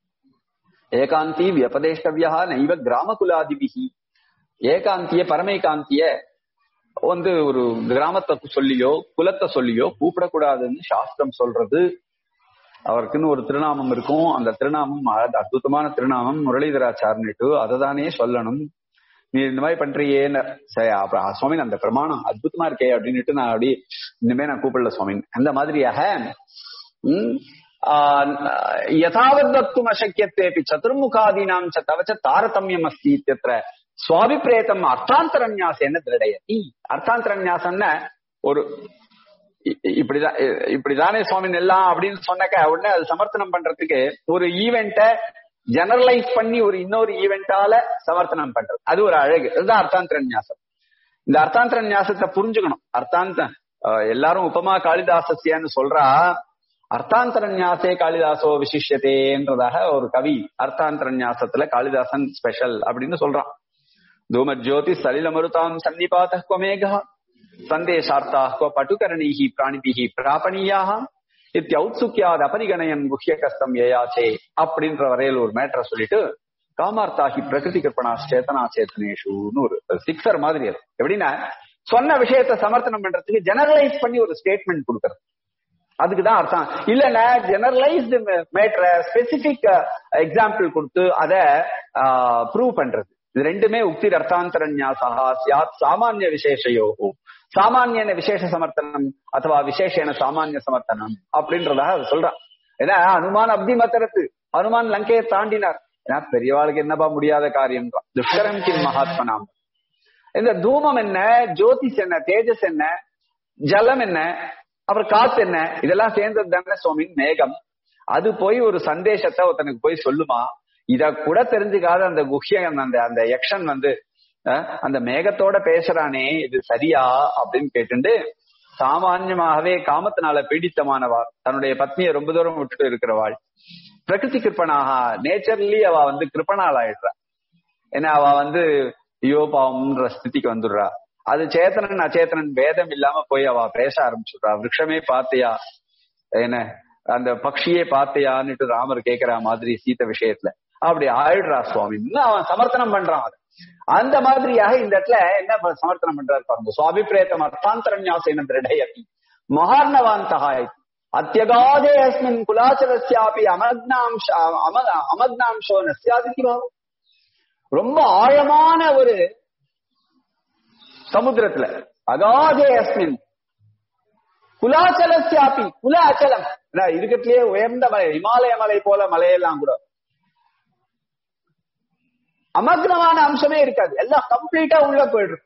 ஏகாந்தி வியபதேஷ்டவியா நைவ கிராமகுலாதிபிகி ஏகாந்திய பரமேகாந்திய வந்து ஒரு கிராமத்தை சொல்லியோ குலத்தை சொல்லியோ கூப்பிடக்கூடாதுன்னு சாஸ்திரம் சொல்றது அவருக்குன்னு ஒரு திருநாமம் இருக்கும் அந்த திருநாமம் அழ- அற்புதமான திருநாமம் முரளிதராச்சார்னுட்டு அதை தானே சொல்லணும் நீ இந்த மாதிரி பண்றியேன்னு சரி அப்புறம் சுவாமி அந்த பிரமாணம் அற்புதமா இருக்கே அப்படின்னுட்டு நான் அப்படி இனிமே நான் கூப்பிடல சுவாமி அந்த மாதிரியாக ம், ஆஹ், யதாவத் வக்தும் அசக்கியத்தேபி சதுர்முகாதீனாம் ச தவச்ச தாரதமியம் அஸ்தி இத்தியத்திர சுவாபிப்பிரேதம் அர்த்தாந்தரநியாசேன திருடயதி அர்த்தாந்தரநியாசம்னா ஒரு இ- இப்படிதான் இ- இப்படிதானே சுவாமி எல்லாம் அப்படின்னு சொன்னாக்க உடனே அது சமர்த்தனம் பண்றதுக்கு ஒரு ஈவெண்ட்ட ஜெனரலைஸ் பண்ணி ஒரு இன்னொரு ஈவெண்டால சமர்த்தனம் பண்றது அது ஒரு அழகு அதுதான் அர்த்தாந்தர நியாசம் இந்த அர்த்தாந்தர நியாசத்தை புரிஞ்சுக்கணும் அர்த்தாந்த அஹ், எல்லாரும் உபமா காளிதாசஸ்யான்னு சொல்றா அர்த்தாந்தர நியாசே காளிதாசோ விசிஷ்யதேன்றதாக ஒரு கவி அர்த்தாந்தர நியாசத்துல காளிதாசன் ஸ்பெஷல் அப்படின்னு சொல்றான் தூமஜோதி சலில மருதாம் சன்னிபாத மேகா சந்தேஷார்த்தா கோ பட்டுகரணீஹி பிராணிபிஹி பிராபணியாக இத்தியௌத்சுக்கியாத் அபரிகணயன் குஹ்யகஸ்தம் யயாச்சே அப்படின்ற வரையில் ஒரு மேட்டரை சொல்லிட்டு காமார்த்தாகி பிரகிருதி கற்பனா சேத்தனா சேத்தனேஷுன்னு ஒரு சிக்ஸர் மாதிரி அது எப்படின்னா சொன்ன விஷயத்தை சமர்த்தனம் பண்றதுக்கு ஜெனரலைஸ் பண்ணி ஒரு ஸ்டேட்மெண்ட் கொடுக்கறது அதுக்குதான் அர்த்தம் இல்லன்னா ஜெனரலைஸ்டு மேட்ர ஸ்பெசிபிக் எக்ஸாம்பிள் கொடுத்து அதை ப்ரூவ் பண்றது இது ரெண்டுமே உக்தி அர்த்தாந்தர ஞாசா சியாத் சாமானிய விசேஷயோ சாமானியன விசேஷ சமர்த்தனம் அथवा விசேஷன சாமானிய சமர்த்தனம் அப்படின்றதாக அது சொல்றான் ஏன்னா அனுமான் அப்தி மத்தரத்து அனுமான் லங்கையை தாண்டினார் ஏன்னா பெரியவாளுக்கு என்னப்பா முடியாத காரியம் துஷ்கரம் கிம் மகாத்மனாம் இந்த தூமம் என்ன ஜோதிஷ் என்ன தேஜஸ் என்ன ஜலம் என்ன அப்புறம் காத்து என்ன இதெல்லாம் சேர்ந்தது தானே சுவாமின் மேகம் அது போய் ஒரு சந்தேஷத்தை ஒருத்தனுக்கு போய் சொல்லுமா இத கூட தெரிஞ்சுக்காத அந்த குஹ்யன் அந்த அந்த யக்ஷன் வந்து அஹ், அந்த மேகத்தோட பேசுறானே இது சரியா அப்படின்னு கேட்டுண்டு சாமான்யமாகவே காமத்தினால பீடித்தமானவா தன்னுடைய பத்னியை ரொம்ப தூரம் விட்டுட்டு இருக்கிறவாள் பிரகிருதி கிருப்பனாக நேச்சர்லி அவ வந்து கிருப்பனாள் ஆயிடுறா ஏன்னா அவ வந்து ஐயோ பாவம்ன்ற ஸ்திதிக்கு வந்துடுறா அது சேத்தனன் அச்சேதனன் பேதம் இல்லாம போய் அவ பேச ஆரம்பிச்சுடுறா விருட்சமே பாத்தியா என்ன அந்த பக்ஷியே பாத்தியான்னுட்டு ராமர் கேக்குற மாதிரி சீத விஷயத்துல அப்படி ஆயிடுறா சுவாமி இன்னும் அவன் சமர்த்தனம் பண்றான் அது அந்த மாதிரியாக இந்த இடத்துல என்ன ப- சமர்த்தனம் பண்றாரு பாருங்க சுவாபிப்பிரேத்தம் அர்த்தாந்தரண்யாசேன திருடயதி மகார்ணவாந்தகா அத்தியகாதே அஸ்மின் குலாச்சலஸ்யாபி அமக்னாம்ச அம அமக்னாம்சோ நஸ்யாதிக்கு பாவம் ரொம்ப ஆழமான ஒரு சமுத்திரத்துல அகாதே அஸ்மின் குலாச்சலஸ்யாபி குல அச்சலம் இருக்கிறதுலயே உயர்ந்த மலை இமாலய மலை போல மலையெல்லாம் கூட அமக்னமான அம்சமே இருக்காது எல்லாம் கம்ப்ளீட்டா உள்ள போயிடும்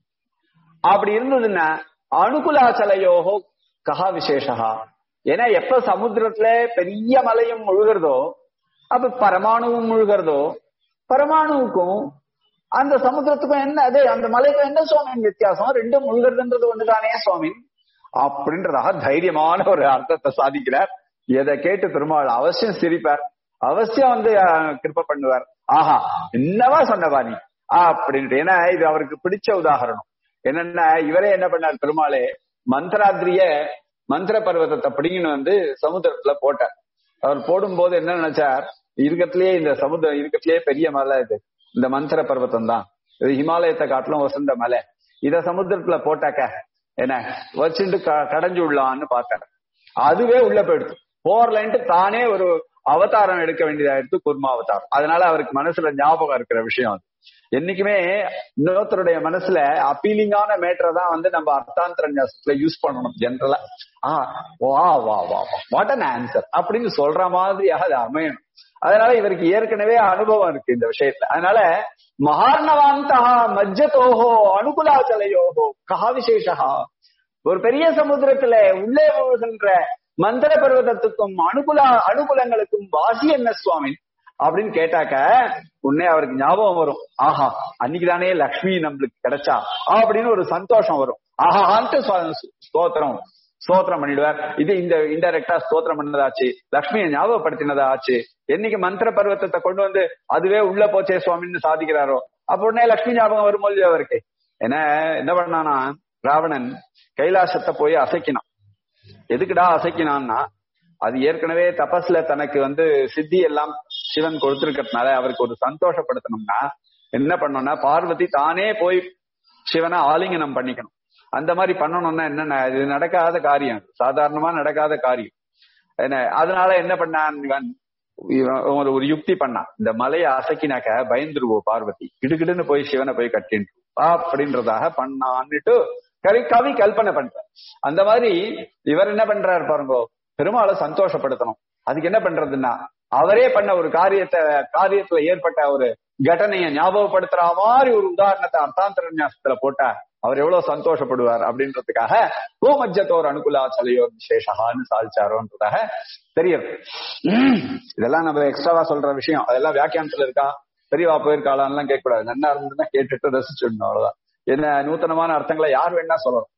அப்படி இருந்ததுன்னா அனுகுலாச்சலையோகோ கஹா விசேஷா ஏன்னா எப்ப சமுத்திரத்துல பெரிய மலையும் முழுகிறதோ அப்ப பரமாணுவும் முழுகிறதோ பரமாணுவுக்கும் அந்த சமுத்திரத்துக்கும் என்ன அது அந்த மலைக்கும் என்ன சுவாமி வித்தியாசம் ரெண்டும் முழுகிறதுன்றது ஒண்ணுதானே சுவாமி அப்படின்றதாக தைரியமான ஒரு அர்த்தத்தை சாதிக்கிறார் எதை கேட்டு பெருமாள் அவசியம் சிரிப்பார் அவசியம் வந்து அஹ், கிருப பண்ணுவார் ஆஹா என்னவா சொன்னவா நீ அப்படின்ட்டு ஏன்னா இது அவருக்கு பிடிச்ச உதாகரணம் என்னன்னா இவரே என்ன பண்ணார் பெருமாளே மந்திராத்ரிய மந்திர பர்வதத்தை பிடிங்கன்னு வந்து சமுத்திரத்துல போட்டார் அவர் போடும்போது என்ன நினைச்சார் இருக்கத்திலேயே இந்த சமுத்திரம் இருக்கத்திலேயே பெரிய மலை இது இந்த மந்திர பர்வதம் தான் இது ஹிமாலயத்தை காட்டிலும் வசந்த மலை இத சமுத்திரத்துல போட்டாக்க என்ன வச்சுட்டு க- கடைஞ்சு விடலான்னு பார்த்தார் அதுவே உள்ள போயிடுச்சு போர்லன்ட்டு தானே ஒரு அவதாரம் எடுக்க வேண்டியதாயிடுச்சு குர்மா அவதாரம் அதனால அவருக்கு மனசுல ஞாபகம் இருக்கிற விஷயம் அது என்னைக்குமே இன்னொருத்தருடைய மனசுல அப்பீலிங்கான மேட்டரை தான் வந்து நம்ம அர்த்தாந்தர ஞாசத்துல யூஸ் பண்ணணும் ஜென்ரலா ஆ வா வா வா வாட் அன் ஆன்சர் அப்படின்னு சொல்ற மாதிரியாக அது அமையணும் அதனால இவருக்கு ஏற்கனவே அனுபவம் இருக்கு இந்த விஷயத்துல அதனால மகார்ணவாந்தா மஜ்ஜதோஹோ அனுகுலாச்சலையோஹோ கஹா விசேஷா ஒரு பெரிய சமுத்திரத்துல உள்ளே போகின்ற மந்திர பர்வதத்துக்கும் அனுகுலா அனுகுலங்களுக்கும் வாசி என்ன சுவாமி அப்படின்னு கேட்டாக்க உடனே அவருக்கு ஞாபகம் வரும் ஆஹா அன்னைக்குதானே லக்ஷ்மி நம்மளுக்கு கிடைச்சா அப்படின்னு ஒரு சந்தோஷம் வரும் ஆஹான்ட்டு ஸ்வ- ஸ்தோத்திரம் ஸ்தோத்திரம் பண்ணிடுவார் இது இந்த இன்டைரக்டா ஸ்தோத்திரம் பண்ணதாச்சு லக்ஷ்மியை ஞாபகப்படுத்தினதா ஆச்சு என்னைக்கு மந்திர பர்வத்தத்தை கொண்டு வந்து அதுவே உள்ள போச்சே சுவாமின்னு சாதிக்கிறாரோ அப்ப உடனே லக்ஷ்மி ஞாபகம் வருமோ இல்லையோ அவருக்கு என்ன என்ன பண்ணானா ராவணன் கைலாசத்தை போய் அசைக்கினான் எதுக்குடா அசைக்கினான்னா அது ஏற்கனவே தபஸ்ல தனக்கு வந்து சித்தி எல்லாம் சிவன் கொடுத்திருக்கிறதுனால அவருக்கு ஒரு சந்தோஷப்படுத்தணும்னா என்ன பண்ணணும்னா பார்வதி தானே போய் சிவனை ஆலிங்கனம் பண்ணிக்கணும் அந்த மாதிரி பண்ணணும்னா என்னன்னா இது நடக்காத காரியம் சாதாரணமா நடக்காத காரியம் என்ன அதனால என்ன பண்ணான் இவன் இவன் ஒரு ஒரு யுக்தி பண்ணான் இந்த மலையை அசைக்கினாக்க பயந்துருவோம் பார்வதி கிடுகிடுன்னு போய் சிவனை போய் கட்டின்னு அப்படின்றதாக பண்ணான்னுட்டு கவி கவி கல்பனை பண்றார் அந்த மாதிரி இவர் என்ன பண்றாரு பாருங்க பெருமாளை சந்தோஷப்படுத்தணும் அதுக்கு என்ன பண்றதுன்னா அவரே பண்ண ஒரு காரியத்தை காரியத்துல ஏற்பட்ட ஒரு கடனையை ஞாபகப்படுத்துற மாதிரி ஒரு உதாரணத்தை அர்த்தாந்தர ஞாசத்துல போட்டா அவர் எவ்வளவு சந்தோஷப்படுவார் அப்படின்றதுக்காக கோமஜ்ஜத்தோர் அனுகுலாச்சலையோர் விசேஷகான்னு சாதிச்சாரோன்றதாக தெரியுது உம், இதெல்லாம் நம்ம எக்ஸ்ட்ராவா சொல்ற விஷயம் அதெல்லாம் வியாக்கியானத்துல இருக்கா பெரியவா போயிருக்காளான்லாம் கேட்க கூடாது நல்லா இருந்ததுன்னா கேட்டுட்டு ரசிச்சிடணும் அவ்வளவுதான் என்ன நூத்தனமான அர்த்தங்களை யார் வேணா சொல்லலாம்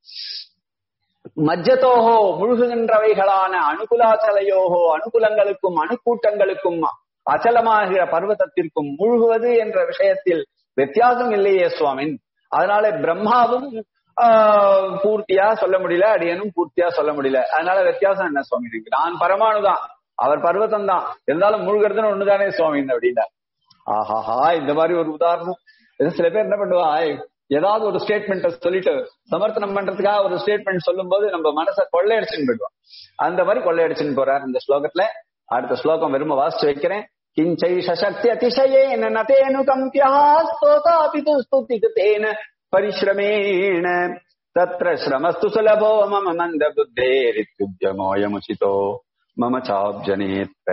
மஜ்ஜத்தோஹோ முழுகுகின்றவைகளான அனுகுலாச்சலையோகோ அனுகுலங்களுக்கும் அணுக்கூட்டங்களுக்கும் அச்சலமாகிற பர்வதத்திற்கும் முழுகுவது என்ற விஷயத்தில் வித்தியாசம் இல்லையே சுவாமின் அதனால பிரம்மாவும் ஆஹ், பூர்த்தியா சொல்ல முடியல அடியனும் பூர்த்தியா சொல்ல முடியல அதனால வித்தியாசம் என்ன சுவாமி இருக்கு நான் பரமாணுதான் அவர் பர்வதம் தான் இருந்தாலும் முழுகிறதுன்னு ஒண்ணுதானே சுவாமி அப்படின்னா ஆஹாஹா இந்த மாதிரி ஒரு உதாரணம் இது சில பேர் என்ன பண்ணுவா ஏதாவது ஒரு ஸ்டேட்மெண்ட்டை சொல்லிட்டு சமர்த்தனம் பண்றதுக்காக ஒரு ஸ்டேட்மெண்ட் சொல்லும் போது நம்ம மனசை கொள்ளையடிச்சுன்னு போயிடுவோம் அந்த மாதிரி கொள்ளையடிச்சுன்னு போறார் இந்த ஸ்லோகத்துல அடுத்த ஸ்லோகம் வெறும வாசிச்சு வைக்கிறேன் கிஞ்சை சசக்தி அதிசயேன நதேனு கம்பியா ஸ்தோதாபி து ஸ்துதிகதேன பரிஸ்ரமேண தத்ர ஸ்ரமஸ்து சுலபோ மம மந்த புத்தேரித்யுஜமோயமுச்சிதோ மம சாப்ஜனேத்த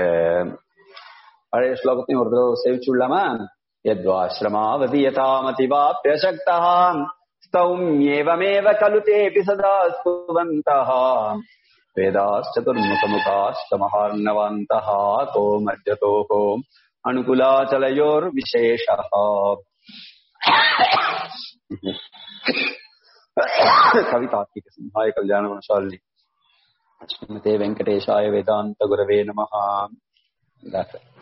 பழைய ஸ்லோகத்தையும் ஒரு தடவை சேவிச்சு விடலாமா यद्वाश्रमावधीयतामतिवाप्यशक्तः स्तौम्येवमेव खलु तेऽपि सदा स्तुवन्तः वेदाश्चतुर्मुखमुखास्तमहार्णवन्तः को मध्यतोः अनुकूलाचलयोर्विशेषः कवितात्मिक सिंहाय कल्याणगुणशालिनी श्रीमते वेङ्कटेशाय वेदान्तगुरवे नमः